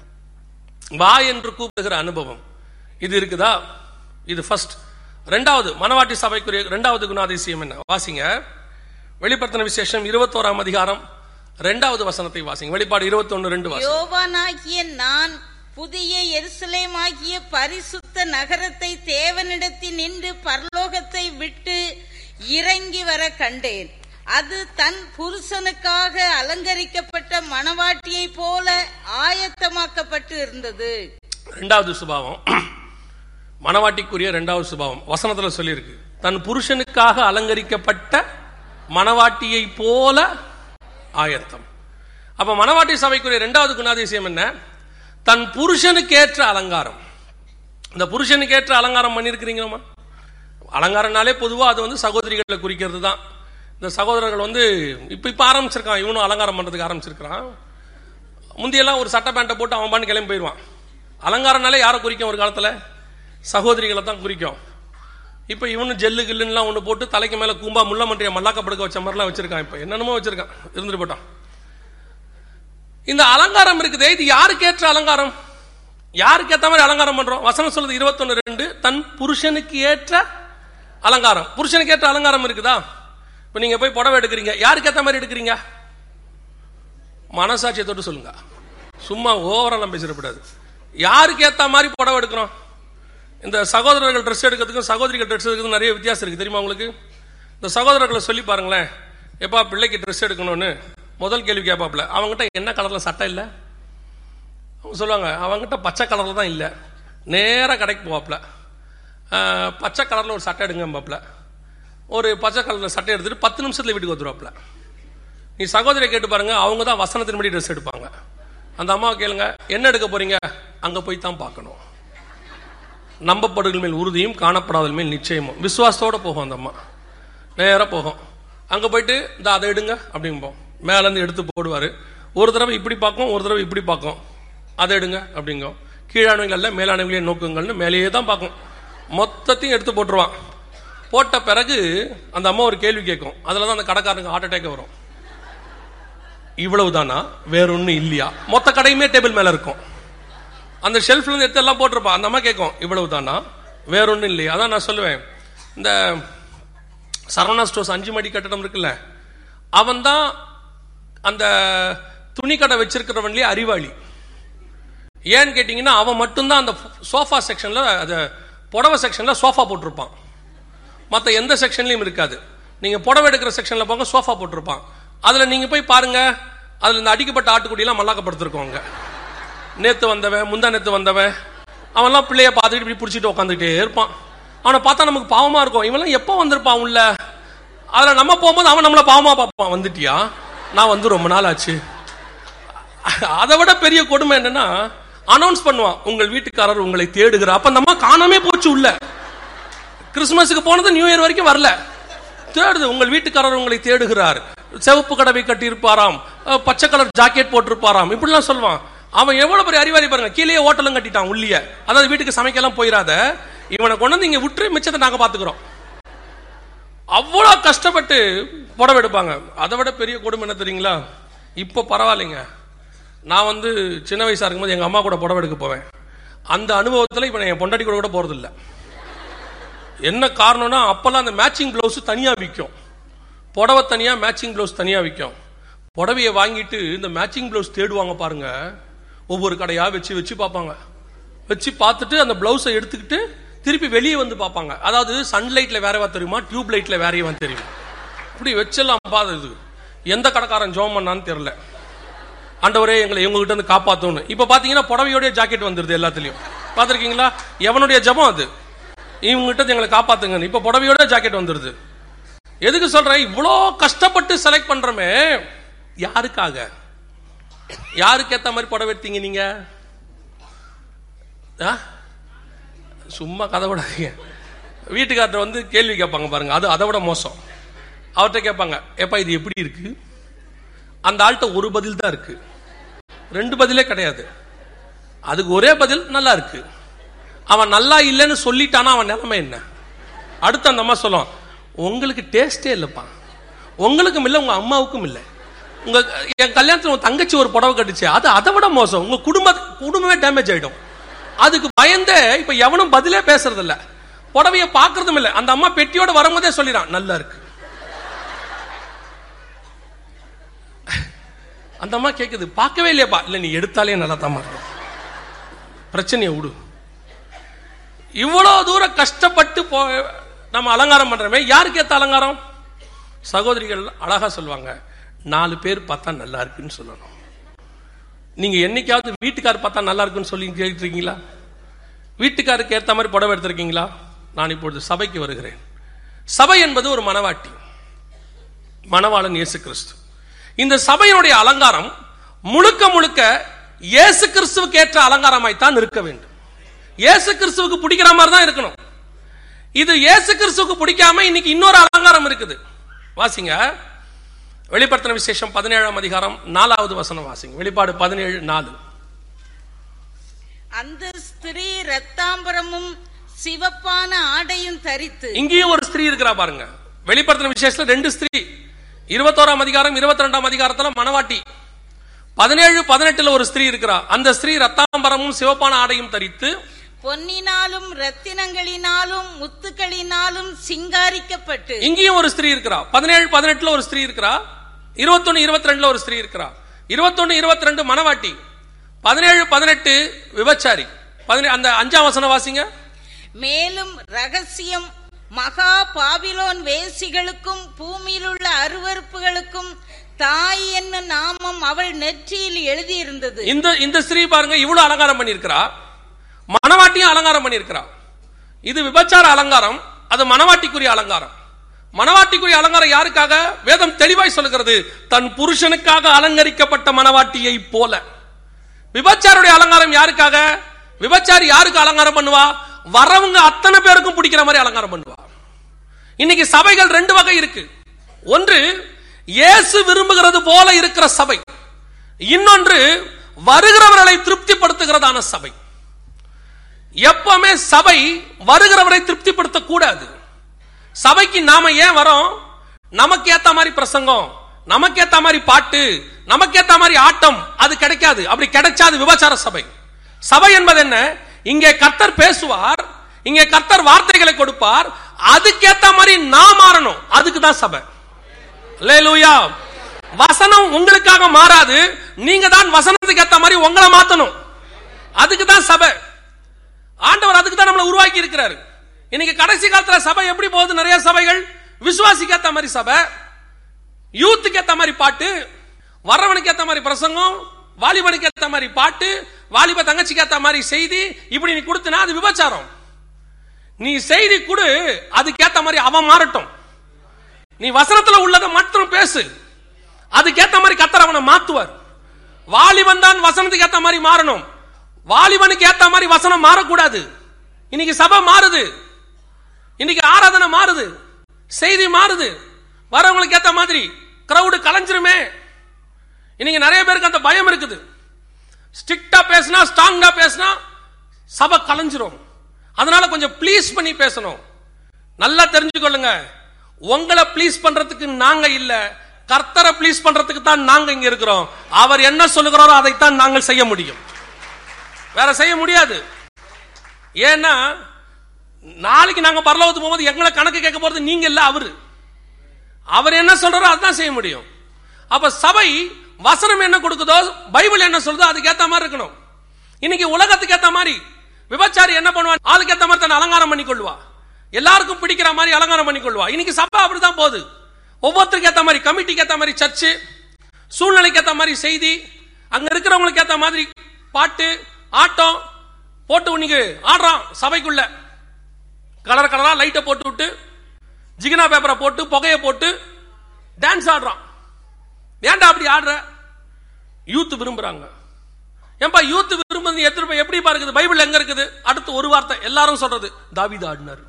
வா என்று கூப்பிடுகிற அனுபவம் இது இருக்குதா இது ஃபர்ஸ்ட் ரெண்டாவது மனவாட்டி சபைக்குரிய ரெண்டாவது குணாதிசயம் என்ன வாசிங்க வெளிப்படுத்தின விசேஷம் இருபத்தோராம் அதிகாரம் ரெண்டாவது வசனத்தை வாசிங்க வெளிப்பாடு இருபத்தொன்னு ரெண்டு வாசிங்க யோவானாகிய நான் புதிய எருசலேமாகிய பரிசுத்த நகரத்தை தேவனிடத்தில் நின்று பரலோகத்தை விட்டு இறங்கி வர கண்டேன் அது தன் புருஷனுக்காக அலங்கரிக்கப்பட்ட மணவாட்டியைப் போல ஆயத்தமாக்கப்பட்டு இருந்தது ரெண்டாவது சுபாவம் மணவாட்டிக்குரிய ரெண்டாவது சுபாவம் வசனத்துல சொல்லியிருக்கு தன் புருஷனுக்காக அலங்கரிக்கப்பட்ட மணவாட்டியை போல ஆயத்தம் அப்ப மணவாட்டி சபைக்குரிய ரெண்டாவது குணாதிசயம் என்ன தன் புருஷனுக்கு ஏற்ற அலங்காரம் இந்த புருஷனுக்கு ஏற்ற அலங்காரம் பண்ணியிருக்கிறீங்களா அலங்காரம்னாலே பொதுவா அது வந்து சகோதரிகளை குறிக்கிறது தான் இந்த சகோதரர்கள் வந்து இப்ப இப்ப ஆரம்பிச்சிருக்கான் இவனும் அலங்காரம் பண்றதுக்கு ஆரம்பிச்சிருக்கிறான் முந்தியெல்லாம் ஒரு சட்டை பேண்ட்டை போட்டு அவன் பாட்டு கிளம்பி போயிடுவான் அலங்காரம்னாலே யாரை குறிக்கும் ஒரு காலத்துல சகோதரிகளை தான் குறிக்கும் இப்போ இவனு ஜெல்லு கில்லுலாம் ஒன்று போட்டு தலைக்கு மேலே கூம்பா முள்ள மன்றிய மல்லாக்க படுக்க வச்ச மாதிரிலாம் வச்சிருக்கான் இப்போ என்னென்னமோ வச்சிருக்கான் இருந்துட்டு போட்டான் இந்த அலங்காரம் இருக்குதே இது யாருக்கு ஏற்ற அலங்காரம் யாருக்கு ஏற்ற மாதிரி அலங்காரம் பண்றோம் வசனம் சொல்லுது இருபத்தொன்னு ரெண்டு தன் புருஷனுக்கு ஏற்ற அலங்காரம் புருஷனுக்கு ஏற்ற அலங்காரம் இருக்குதா இப்போ நீங்க போய் புடவை எடுக்கிறீங்க யாருக்கு ஏற்ற மாதிரி எடுக்கிறீங்க மனசாட்சியை தொட்டு சொல்லுங்க சும்மா ஓவரெல்லாம் பேசிடக்கூடாது யாருக்கு ஏத்த மாதிரி புடவை எடுக்கிறோம் இந்த சகோதரர்கள் ட்ரெஸ் எடுக்கிறதுக்கும் சகோதரிகள் ட்ரெஸ் எடுக்கிறதுக்கும் நிறைய வித்தியாசம் இருக்கு தெரியுமா உங்களுக்கு இந்த சகோதரர்களை சொல்லி பாருங்களேன் எப்பா பிள்ளைக்கு ட்ரெஸ் எடுக்கணும்னு முதல் கேள்வி கேட்பாப்ல அவங்ககிட்ட என்ன கலர்ல சட்டை இல்லை அவங்க சொல்லுவாங்க அவங்ககிட்ட பச்சை கலர்ல தான் இல்லை நேராக கடைக்கு போவாப்ல ஆஹ், பச்சை கலர்ல ஒரு சட்டை எடுங்கம்பாப்ல ஒரு பச்சை கலர்ல சட்டை எடுத்துட்டு பத்து நிமிஷத்துல வீட்டுக்கு வந்துருவாப்ல நீ சகோதரியை கேட்டு பாருங்க அவங்க தான் வசனத்தின்படி ட்ரெஸ் எடுப்பாங்க அந்த அம்மாவை கேளுங்க என்ன எடுக்க போறீங்க அங்க போய் தான் பார்க்கணும் நம்பப்படுகள் மேல் உறுதியும் காணப்படாதல் மேல் நிச்சயமும் விசுவாசத்தோட போகும் அந்த அம்மா நேரா போகும் அங்க போயிட்டு இந்த அதை எடுங்க அப்படிம்போம் மேல இருந்து எடுத்து போடுவாரு ஒரு தடவை இப்படி பார்க்கும் ஒரு தடவை இப்படி பார்க்கும் அதை எடுங்க அப்படிங்கும் கீழானவங்கள் அல்ல மேலானவங்களே நோக்குங்கள்னு மேலேயே தான் பார்க்கும் மொத்தத்தையும் எடுத்து போட்டுருவான் போட்ட பிறகு அந்த அம்மா ஒரு கேள்வி கேட்கும் அதுல தான் அந்த கடைக்காரனுக்கு ஹார்ட் அட்டாக் வரும் இவ்வளவு தானா வேற ஒன்றும் இல்லையா மொத்த கடையுமே டேபிள் மேல இருக்கும் அந்த ஷெல்ஃப்ல இருந்து எடுத்து எல்லாம் போட்டிருப்பான் அந்த அம்மா கேட்கும் இவ்வளவு தானா வேற ஒன்றும் இல்லையா அதான் நான் சொல்லுவேன் இந்த சரவணா ஸ்டோர்ஸ் அஞ்சு மடி கட்டடம் இருக்குல்ல அவன் தான் அந்த துணி கடை வச்சிருக்கிறவன்லயே அறிவாளி ஏன்னு கேட்டிங்கன்னா அவன் மட்டும்தான் அந்த சோஃபா செக்ஷன்ல அந்த புடவை செக்ஷன்ல சோஃபா போட்டிருப்பான் மற்ற எந்த செக்ஷன்லயும் இருக்காது நீங்க புடவை எடுக்கிற செக்ஷன்ல போங்க சோஃபா போட்டிருப்பான் அதுல நீங்க போய் பாருங்க அதுல இந்த அடிக்கப்பட்ட ஆட்டுக்குடியெல்லாம் மல்லாக்கப்படுத்திருக்கோங்க நேத்து வந்தவன் முந்தா நேத்து வந்தவன் அவன்லாம் பிள்ளைய பார்த்துக்கிட்டு இப்படி பிடிச்சிட்டு உட்காந்துக்கிட்டே இருப்பான் அவனை பார்த்தா நமக்கு பாவமா இருக்கும் இவன்லாம் எப்போ வந்திருப்பான் உள்ள அதுல நம்ம போகும்போது அவன் நம்மள பாவமா பார்ப்பான் வந்துட்டியா நான் வந்து ரொம்ப நாள் ஆச்சு அதை விட பெரிய கொடுமை என்னன்னா அனௌன்ஸ் பண்ணுவான் உங்கள் வீட்டுக்காரர் உங்களை தேடுகிறார் அப்ப நம்ம காணாமே போச்சு உள்ள கிறிஸ்துமஸுக்கு போனது நியூ இயர் வரைக்கும் வரல தேடுது உங்கள் வீட்டுக்காரர் உங்களை தேடுகிறார் சிவப்பு கடவை கட்டியிருப்பாராம் அஹ், பச்சை கலர் ஜாக்கெட் போட்டிருப்பாராம் இப்படிலாம் சொல்லுவான் அவன் எவ்வளவு பெரிய அறிவாளி பாருங்க கீழே ஹோட்டலும் கட்டிட்டான் உள்ளிய அதாவது வீட்டுக்கு சமைக்கலாம் போயிடாத இவனை கொண்டு வந்து இங்க விட்டுரு மிச்சத்தை நாங்க பாத்துக்கிறோம் அவ்வளவு கஷ்டப்பட்டு புடவை எடுப்பாங்க அதை விட பெரிய கொடுமை என்ன தெரியுங்களா இப்போ பரவாயில்லைங்க நான் வந்து சின்ன வயசா இருக்கும்போது எங்க அம்மா கூட புடவை எடுக்க போவேன் அந்த அனுபவத்துல இப்ப நான் என் பொண்டாட்டி கூட கூட போறது இல்ல என்ன காரணம்னா அப்பெல்லாம் அந்த மேட்சிங் பிளவுஸ் தனியா விற்கும் புடவை தனியா மேட்சிங் பிளவுஸ் தனியா விற்கும் புடவையை வாங்கிட்டு இந்த மேட்சிங் பிளவுஸ் தேடுவாங்க பாருங்க ஒவ்வொரு கடையா வச்சு வச்சு பார்ப்பாங்க வச்சு பார்த்துட்டு அந்த பிளவுஸை எடுத்துக்கிட்டு திருப்பி வெளியே வந்து பார்ப்பாங்க அதாவது சன்லைட்ல வேறவா தெரியுமா டியூப் லைட்ல வேறையவா தெரியும் இப்படி வச்செல்லாம் பார்த்தது எந்த கடைக்காரன் ஜோம் பண்ணான்னு தெரியல ஆண்டவரே எங்களை இவங்ககிட்ட இருந்து காப்பாத்தணும் இப்ப பாத்தீங்கன்னா புடவையோட ஜாக்கெட் வந்துருது எல்லாத்துலயும் பாத்திருக்கீங்களா எவனுடைய ஜெபம் அது இவங்ககிட்ட இருந்து எங்களை காப்பாத்துங்க இப்ப புடவையோட ஜாக்கெட் வந்துருது எதுக்கு சொல்றேன் இவ்வளோ கஷ்டப்பட்டு செலக்ட் பண்றோமே யாருக்காக யாருக்கு ஏத்த மாதிரி புடவை எடுத்தீங்க நீங்க ஆ? சும்மா கதை விடாதீங்க வீட்டுக்கார்ட்ட வந்து கேள்வி கேட்பாங்க பாருங்க அது அதை விட மோசம் அவர்கிட்ட கேட்பாங்க ஏப்பா இது எப்படி இருக்கு அந்த ஆள்கிட்ட ஒரு பதில் தான் இருக்கு ரெண்டு பதிலே கிடையாது அதுக்கு ஒரே பதில் நல்லா இருக்கு அவன் நல்லா இல்லைன்னு சொல்லிட்டானா அவன் நிலைமை என்ன அடுத்து அந்த அம்மா சொல்லும் உங்களுக்கு டேஸ்டே இல்லைப்பா உங்களுக்கும் இல்லை உங்க அம்மாவுக்கும் இல்லை உங்க என் கல்யாணத்துல உங்க தங்கச்சி ஒரு புடவை கட்டுச்சு அது அதை விட மோசம் உங்க குடும்ப குடும்பமே டேமேஜ் ஆயிடும் அதுக்கு பயந்தே இப்ப எவனும் பதிலே பேசுறது இல்ல புடவைய பாக்குறதும் இல்ல அந்த அம்மா பெட்டியோட வரும்போதே சொல்லிடான் நல்லா இருக்கு அந்த அம்மா கேக்குது பார்க்கவே இல்லையாப்பா இல்ல நீ எடுத்தாலே நல்லா தான் இருக்கும் பிரச்சனையை விடு இவ்வளவு தூரம் கஷ்டப்பட்டு போ நம்ம அலங்காரம் பண்றோமே யாருக்கு ஏத்த அலங்காரம் சகோதரிகள் அழகா சொல்லுவாங்க நாலு பேர் பார்த்தா நல்லா இருக்குன்னு சொல்லணும் நீங்க என்னைக்காவது வீட்டுக்கார் பார்த்தா நல்லா இருக்குன்னு சொல்லி கேட்டிருக்கீங்களா வீட்டுக்காருக்கு ஏத்த மாதிரி புடவை எடுத்திருக்கீங்களா நான் இப்பொழுது சபைக்கு வருகிறேன் சபை என்பது ஒரு மனவாட்டி மணவாளன் இயேசு கிறிஸ்து இந்த சபையினுடைய அலங்காரம் முழுக்க முழுக்க இயேசு கிறிஸ்துவுக்கு ஏற்ற அலங்காரமாய்த்தான் இருக்க வேண்டும் இயேசு கிறிஸ்துவுக்கு பிடிக்கிற மாதிரி தான் இருக்கணும் இது இயேசு கிறிஸ்துவுக்கு பிடிக்காம இன்னைக்கு இன்னொரு அலங்காரம் இருக்குது வாசிங்க வெளிப்படுத்தின விசேஷம் பதினேழாம் அதிகாரம் நாலாவது வசனம் வாசிங்க வெளிப்பாடு பதினேழு நாலு அந்த ஸ்திரீ ரத்தாம்பரமும் சிவப்பான ஆடையும் தரித்து இங்கேயும் ஒரு ஸ்திரீ இருக்கிறா பாருங்க வெளிப்படுத்தின விசேஷத்துல ரெண்டு ஸ்திரீ இருபத்தோராம் அதிகாரம் இருபத்தி ரெண்டாம் அதிகாரத்துல மணவாட்டி பதினேழு பதினெட்டுல ஒரு ஸ்திரீ இருக்கிறா அந்த ஸ்திரீ ரத்தாம்பரமும் சிவப்பான ஆடையும் தரித்து பொன்னினாலும் ரத்தினங்களினாலும் முத்துக்களினாலும் சிங்காரிக்கப்பட்டு இங்கேயும் ஒரு ஸ்திரீ இருக்கிறா பதினேழு பதினெட்டுல ஒரு ஸ்திரீ இருக்கிறா இருபத்தொன்னு இருபத்தி ரெண்டுல ஒரு ஸ்திரீ இருக்கிறா இருபத்தொன்னு இருபத்தி ரெண்டு மணவாட்டி பதினேழு பதினெட்டு விபச்சாரி பதினே அந்த அஞ்சாம் வசனம் வாசிங்க மேலும் ரகசியம் மகா பாபிலோன் வேசிகளுக்கும் பூமியில் உள்ள அருவருப்புகளுக்கும் தாய் என்னும் நாமம் அவள் நெற்றியில் எழுதியிருந்தது இந்த இந்த ஸ்திரீ பாருங்க இவ்வளவு அலங்காரம் பண்ணியிருக்கிறா மணவாட்டியும் அலங்காரம் பண்ணியிருக்கிறா இது விபச்சார அலங்காரம் அது மணவாட்டிக்குரிய அலங்காரம் மணவாட்டிக்குரிய அலங்காரம் யாருக்காக வேதம் தெளிவாய் சொல்லுகிறது தன் புருஷனுக்காக அலங்கரிக்கப்பட்ட மணவாட்டியை போல விபச்சாருடைய அலங்காரம் யாருக்காக விபச்சாரி யாருக்கு அலங்காரம் பண்ணுவா வரவங்க அத்தனை பேருக்கும் பிடிக்கிற மாதிரி அலங்காரம் பண்ணுவா இன்னைக்கு சபைகள் ரெண்டு வகை இருக்கு ஒன்று இயேசு விரும்புகிறது போல இருக்கிற சபை இன்னொன்று வருகிறவர்களை திருப்திப்படுத்துகிறதான சபை எப்பவுமே சபை வருகிறவரை திருப்திப்படுத்த கூடாது சபைக்கு நாம ஏன் வரோம் நமக்கு ஏத்த மாதிரி பிரசங்கம் நமக்கு ஏத்த மாதிரி பாட்டு நமக்கு ஏத்த மாதிரி ஆட்டம் அது கிடைக்காது அப்படி கிடைச்சாது விபச்சார சபை சபை என்பது என்ன இங்கே கர்த்தர் பேசுவார் இங்கே கர்த்தர் வார்த்தைகளை கொடுப்பார் அதுக்கேத்த மாதிரி நான் மாறணும் அதுக்கு தான் சபை அல்லேலூயா வசனம் உங்களுக்காக மாறாது நீங்க தான் வசனத்துக்கு ஏத்த மாதிரி உங்களை மாத்தணும் அதுக்கு தான் சபை ஆண்டவர் அதுக்கு தான் நம்மளை உருவாக்கி இருக்கிறாரு இன்னைக்கு கடைசி காலத்துல சபை எப்படி போகுது நிறைய சபைகள் விசுவாசிக்கு ஏத்த மாதிரி சபை யூத்துக்கு ஏத்த மாதிரி பாட்டு வர்றவனுக்கு ஏத்த மாதிரி பிரசங்கம் வாலிபனுக்கு ஏத்த மாதிரி பாட்டு வாலிப தங்கச்சிக்கு ஏத்த மாதிரி செய்தி இப்படி நீ கொடுத்தனா அது விபச்சாரம் நீ செய்தி கொடு அதுக்கேத்த மாதிரி அவன் மாறட்டும் நீ வசனத்துல உள்ளதை மட்டும் பேசு அதுக்கேத்த மாதிரி கத்தர் அவனை மாத்துவார் வாலிபன் தான் வசனத்துக்கு ஏத்த மாதிரி மாறணும் வாலிபனுக்கு ஏத்த மாதிரி வசனம் மாறக்கூடாது இன்னைக்கு சபை மாறுது இன்னைக்கு ஆராதனை மாறுது செய்தி மாறுது வரவங்களுக்கு ஏத்த மாதிரி கிரவுடு கலைஞ்சிருமே இன்னைக்கு நிறைய பேருக்கு அந்த பயம் இருக்குது ஸ்ட்ரிக்டா பேசினா ஸ்ட்ராங்கா பேசினா சபை கலைஞ்சிரும் அதனால கொஞ்சம் ப்ளீஸ் பண்ணி பேசணும் நல்லா தெரிஞ்சுக்கொள்ளுங்க உங்களை ப்ளீஸ் பண்றதுக்கு நாங்க இல்ல கர்த்தரை ப்ளீஸ் பண்றதுக்கு தான் நாங்க இங்க இருக்கிறோம் அவர் என்ன சொல்லுகிறாரோ அதைத்தான் நாங்கள் செய்ய முடியும் வேற செய்ய முடியாது ஏன்னா நாளைக்கு நாங்க பரலோகத்துக்கு போகும்போது எங்களை கணக்கு கேட்க போறது நீங்க இல்ல அவரு அவர் என்ன சொல்றாரோ அதான் செய்ய முடியும் அப்ப சபை வசனம் என்ன கொடுக்குதோ பைபிள் என்ன சொல்லுதோ அதுக்கு ஏத்த மாதிரி இருக்கணும் இன்னைக்கு உலகத்துக்கு ஏத்த மாதிரி விபச்சாரி என்ன பண்ணுவான் அதுக்கு ஏத்த மாதிரி தன்னை அலங்காரம் பண்ணி கொள்வா எல்லாருக்கும் பிடிக்கிற மாதிரி அலங்காரம் பண்ணி கொள்வா இன்னைக்கு சபை அப்படிதான் போகுது ஒவ்வொருத்தருக்கு ஏத்த மாதிரி கமிட்டிக்கு ஏத்த மாதிரி சர்ச்சு சூழ்நிலைக்கு ஏத்த மாதிரி செய்தி அங்க இருக்கிறவங்களுக்கு ஏத்த மாதிரி பாட்டு ஆட்டம் போட்டு இன்னைக்கு ஆடுறான் சபைக்குள்ள கலர் கலரா லைட்டை போட்டு விட்டு ஜிகினா பேப்பரை போட்டு புகையை போட்டு டான்ஸ் ஆடுறான் ஏன்டா அப்படி ஆடுற யூத் விரும்புறாங்க ஏன்பா யூத் விரும்புறது எத்தனை பேர் எப்படி இருக்குது பைபிள் எங்க இருக்குது அடுத்து ஒரு வார்த்தை எல்லாரும் சொல்றது தாவீது ஆடினார்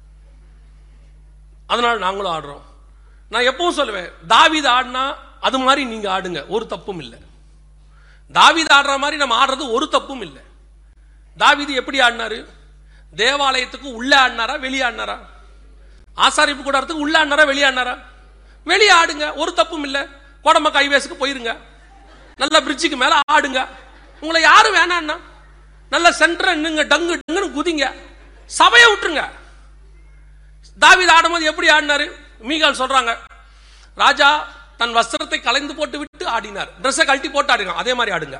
அதனால நாங்களும் ஆடுறோம் நான் எப்பவும் சொல்லுவேன் தாவீது ஆடினா அது மாதிரி நீங்க ஆடுங்க ஒரு தப்பும் இல்லை தாவீது ஆடுற மாதிரி நம்ம ஆடுறது ஒரு தப்பும் இல்லை தாவீது எப்படி ஆடினாரு தேவாலயத்துக்கு உள்ள ஆடினாரா வெளியே ஆடினாரா ஆசாரிப்பு கூடாரத்துக்கு உள்ள ஆடினாரா வெளியே ஆடினாரா வெளியே ஆடுங்க ஒரு தப்பும் இல்லை கோடம்பக்க ஹைவேஸ்க்கு போயிருங்க நல்ல பிரிட்ஜுக்கு மேல ஆடுங்க உங்களை யாரும் வேணான்னா நல்ல சென்டர் நின்னுங்க டங்கு டங்குன்னு குதிங்க சபையை விட்டுருங்க தாவீது ஆடும்போது எப்படி ஆடினாரு மீகால் சொல்றாங்க ராஜா தன் வஸ்திரத்தை கலைந்து போட்டு விட்டு ஆடினார் ட்ரெஸ்ஸை கழட்டி போட்டு ஆடுங்க அதே மாதிரி ஆடுங்க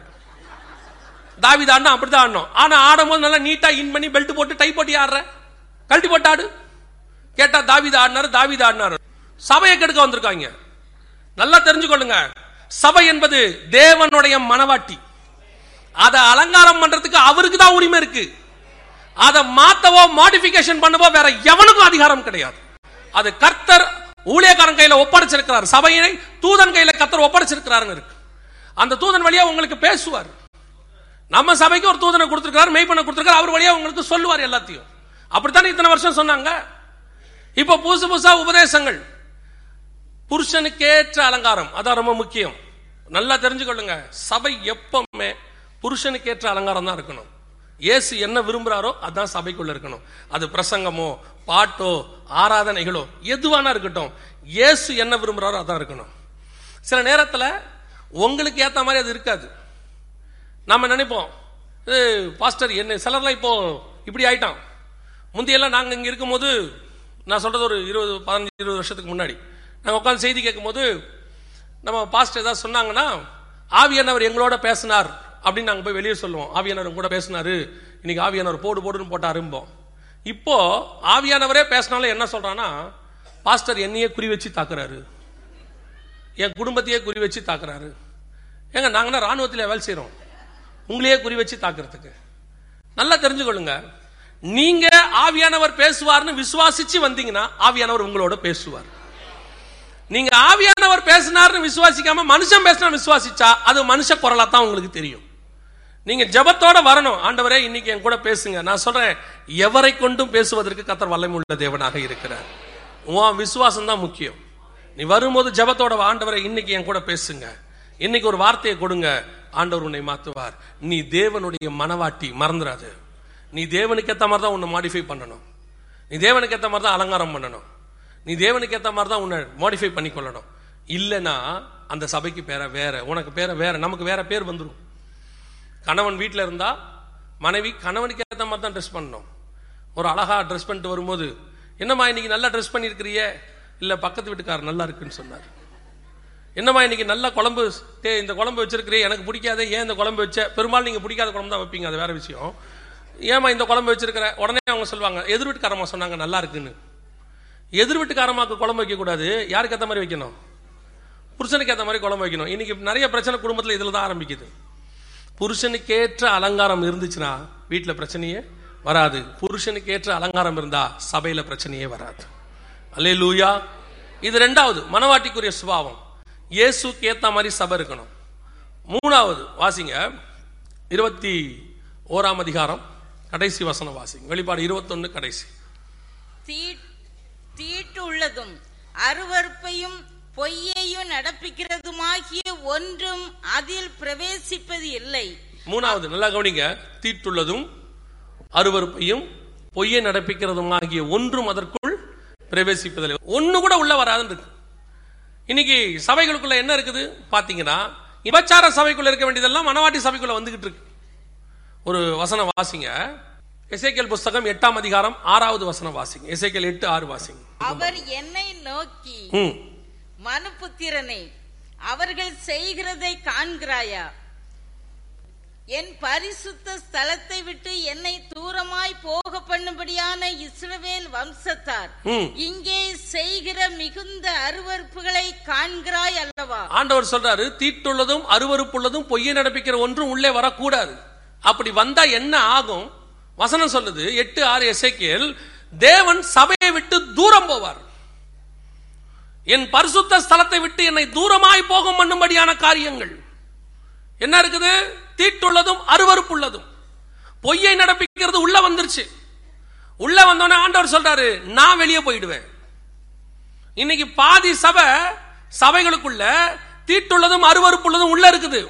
தாவீது ஆடினா அப்படிதான் ஆடணும் ஆனா ஆடும்போது நல்லா நீட்டா இன் பண்ணி பெல்ட் போட்டு டை போட்டு ஆடுற கழட்டி போட்டு ஆடு கேட்டா தாவீது ஆடினாரு தாவீது ஆடினாரு சபையை கெடுக்க வந்திருக்காங்க நல்லா தெரிஞ்சுக்கொள்ளுங்க சபை என்பது தேவனுடைய மனவாட்டி அதை அலங்காரம் பண்றதுக்கு அவருக்கு தான் உரிமை இருக்கு அதை மாத்தவோ மாடிபிகேஷன் பண்ணவோ வேற எவனுக்கும் அதிகாரம் கிடையாது அது கர்த்தர் ஊழியக்காரன் கையில ஒப்படைச்சிருக்கிறார் சபையை தூதன் கையில கர்த்தர் ஒப்படைச்சிருக்கிறாருன்னு இருக்கு அந்த தூதன் வழியா உங்களுக்கு பேசுவார் நம்ம சபைக்கு ஒரு தூதனை கொடுத்திருக்காரு மெய்ப்பண்ண கொடுத்திருக்காரு அவர் வழியா உங்களுக்கு சொல்லுவார் எல்லாத்தையும் அப்படித்தானே இத்தனை வருஷம் சொன்னாங்க இப்ப புதுசு புதுசா உபதேசங்கள் புருஷனுக்கேற்ற அலங்காரம் அதான் ரொம்ப முக்கியம் நல்லா தெரிஞ்சுக்கொள்ளுங்க சபை எப்பவுமே புருஷனுக்கேற்ற அலங்காரம் தான் இருக்கணும் இயேசு என்ன விரும்புறாரோ அதான் சபைக்குள்ள இருக்கணும் அது பிரசங்கமோ பாட்டோ ஆராதனைகளோ எதுவானா இருக்கட்டும் இயேசு என்ன விரும்புறாரோ அதான் இருக்கணும் சில நேரத்துல உங்களுக்கு ஏத்த மாதிரி அது இருக்காது நாம நினைப்போம் இது பாஸ்டர் என்ன சிலர்லாம் இப்போ இப்படி ஆயிட்டான் முந்தையெல்லாம் நாங்க இங்க இருக்கும்போது நான் சொல்றது ஒரு இருபது பதினஞ்சு இருபது வருஷத்துக்கு முன்னாடி நாங்க உட்காந்து செய்தி கேட்கும்போது நம்ம பாஸ்டர் ஏதாவது சொன்னாங்கன்னா ஆவியானவர் எங்களோட பேசினார் அப்படின்னு நாங்க போய் வெளியே சொல்லுவோம் ஆவியானவர் கூட பேசினாரு இன்னைக்கு ஆவியானவர் போடு போடுன்னு போட்டாரும்போம் இப்போ ஆவியானவரே பேசினாலும் என்ன சொல்றான்னா பாஸ்டர் என்னையே குறி வச்சு தாக்குறாரு என் குடும்பத்தையே குறி வச்சு தாக்குறாரு ஏங்க நாங்கன்னா ராணுவத்தில் வேலை செய்றோம் உங்களையே குறி வச்சு தாக்குறதுக்கு நல்லா தெரிஞ்சுக்கொள்ளுங்க நீங்க ஆவியானவர் பேசுவார்னு விசுவாசிச்சு வந்தீங்கன்னா ஆவியானவர் உங்களோட பேசுவார் நீங்க ஆவியானவர் பேசினார்னு விசுவாசிக்காம மனுஷன் பேசினா விசுவாசிச்சா அது மனுஷ குரலா தான் உங்களுக்கு தெரியும் நீங்க ஜெபத்தோட வரணும் ஆண்டவரே இன்னைக்கு என் கூட பேசுங்க நான் சொல்றேன் எவரை கொண்டும் பேசுவதற்கு கத்தர் வல்லமை உள்ள தேவனாக இருக்கிறார் உன் விசுவாசம் தான் முக்கியம் நீ வரும்போது ஜெபத்தோட வா, ஆண்டவரே இன்னைக்கு என் கூட பேசுங்க இன்னைக்கு ஒரு வார்த்தையை கொடுங்க ஆண்டவர் உன்னை மாத்துவார் நீ தேவனுடைய மனவாட்டி மறந்துடாது நீ தேவனுக்கு ஏத்த மாதிரி தான் உன்னை மாடிஃபை பண்ணணும் நீ தேவனுக்கு ஏத்த மாதிரி தான் அலங்காரம் பண்ணணும் நீ தேவனுக்கு ஏத்த மாதிரி தான் உன்னை மாடிஃபை பண்ணிக்கொள்ளணும் இல்லைன்னா அந்த சபைக்கு பேர வேற உனக்கு பேர வேற நமக்கு வேற பேர் வந்துடும் கணவன் வீட்டில் இருந்தா மனைவி கணவனுக்கு ஏற்ற மாதிரி தான் ட்ரெஸ் பண்ணணும் ஒரு அழகா ட்ரெஸ் பண்ணிட்டு வரும்போது என்னம்மா இன்னைக்கு நல்லா ட்ரெஸ் பண்ணியிருக்கிறியே இல்ல பக்கத்து வீட்டுக்காரர் நல்லா இருக்குன்னு சொன்னார் என்னம்மா இன்னைக்கு நல்ல குழம்பு டே இந்த குழம்பு வச்சிருக்கிறே எனக்கு பிடிக்காதே ஏன் இந்த குழம்பு வச்ச பெரும்பாலும் நீங்க பிடிக்காத குழம்பு தான் வைப்பீங்க அது வேற விஷயம் ஏமா இந்த குழம்பு வச்சிருக்கிற உடனே அவங்க சொல்லுவாங்க எதிர் வீட்டுக்காரமா சொன்னாங்க நல்லா இருக்குன்னு எதிர் வீட்டுக்காரமாக்கு குழம்பு வைக்க கூடாது யாருக்கு ஏத்த மாதிரி வைக்கணும் புருஷனுக்கு ஏத்த மாதிரி குழம்பு வைக்கணும் இன்னைக்கு நிறைய பிரச்சனை குடும்பத்துல இதுல தான் ஆரம்பிக்குது புருஷனுக்கேற்ற அலங்காரம் இருந்துச்சுன்னா வீட்டுல பிரச்சனையே வராது புருஷனுக்கேற்ற அலங்காரம் இருந்தா சபையில பிரச்சனையே வராது அல்லே லூயா இது ரெண்டாவது மனவாட்டிக்குரிய சுபாவம் இயேசுக்கு ஏத்த மாதிரி சபை இருக்கணும் மூணாவது வாசிங்க இருபத்தி ஓராம் அதிகாரம் கடைசி வசனம் வாசிங்க வெளிப்பாடு இருபத்தொன்னு கடைசி தீ- தீட்டுள்ளதும் அருவருப்பையும் பொய்யையும் நடப்பிக்கிறதுமாகிய ஒன்றும் அதில் பிரவேசிப்பது இல்லை மூணாவது நல்லா கவனிங்க தீட்டுள்ளதும் அருவருப்பையும் பொய்யை நடப்பிக்கிறதும் ஆகிய ஒன்றும் அதற்குள் பிரவேசிப்பதில்லை ஒண்ணு கூட உள்ள வராதுன்னு இருக்கு இன்னைக்கு சபைகளுக்குள்ள என்ன இருக்குது பாத்தீங்கன்னா விபச்சார சபைக்குள்ள இருக்க வேண்டியதெல்லாம் மனவாட்டி சபைக்குள்ள வந்துகிட்டு இருக்கு ஒரு வசனம் வாசிங்க எசேக்கியல் புஸ்தகம் எட்டாம் அதிகாரம் ஆறாவது வசனம் வாசிங்க எசேக்கியல் எட்டு ஆறு வாசிங்க அவர் என்னை நோக்கி ம் மனுபுத்திரனே அவர்கள் செய்கிறதை காண்கிறாயா என் பரிசுத்த ஸ்தலத்தை விட்டு என்னை தூரமாய் போக பண்ணும்படியான இஸ்ரவேல் வம்சத்தார் ம் இங்கே செய்கிற மிகுந்த அருவருப்புகளை காண்கிறாய் அல்லவா ஆண்டவர் சொல்றாரு தீட்டுள்ளதும் அருவருப்புள்ளதும் பொய்யை நடப்பிக்கிற ஒன்றும் உள்ளே வரக்கூடாது அப்படி வந்தா என்ன ஆகும் வசனம் சொல்லுது எட்டு ஆறு எசேக்கியேல் தேவன் சபையை விட்டு தூரம் போவார் என் பரிசுத்த ஸ்தலத்தை விட்டு என்னை தூரமாய் போகும் பண்ணும்படியான காரியங்கள் என்ன இருக்குது தீட்டுள்ளதும் அருவருப்புள்ளதும் பொய்யை நடப்பிக்கிறது உள்ள வந்துருச்சு உள்ள வந்தோடனே ஆண்டவர் சொல்றாரு நான் வெளியே போயிடுவேன் இன்னைக்கு பாதி சபை சபைகளுக்குள்ள தீட்டுள்ளதும் அருவருப்புள்ளதும் உள்ள இருக்குது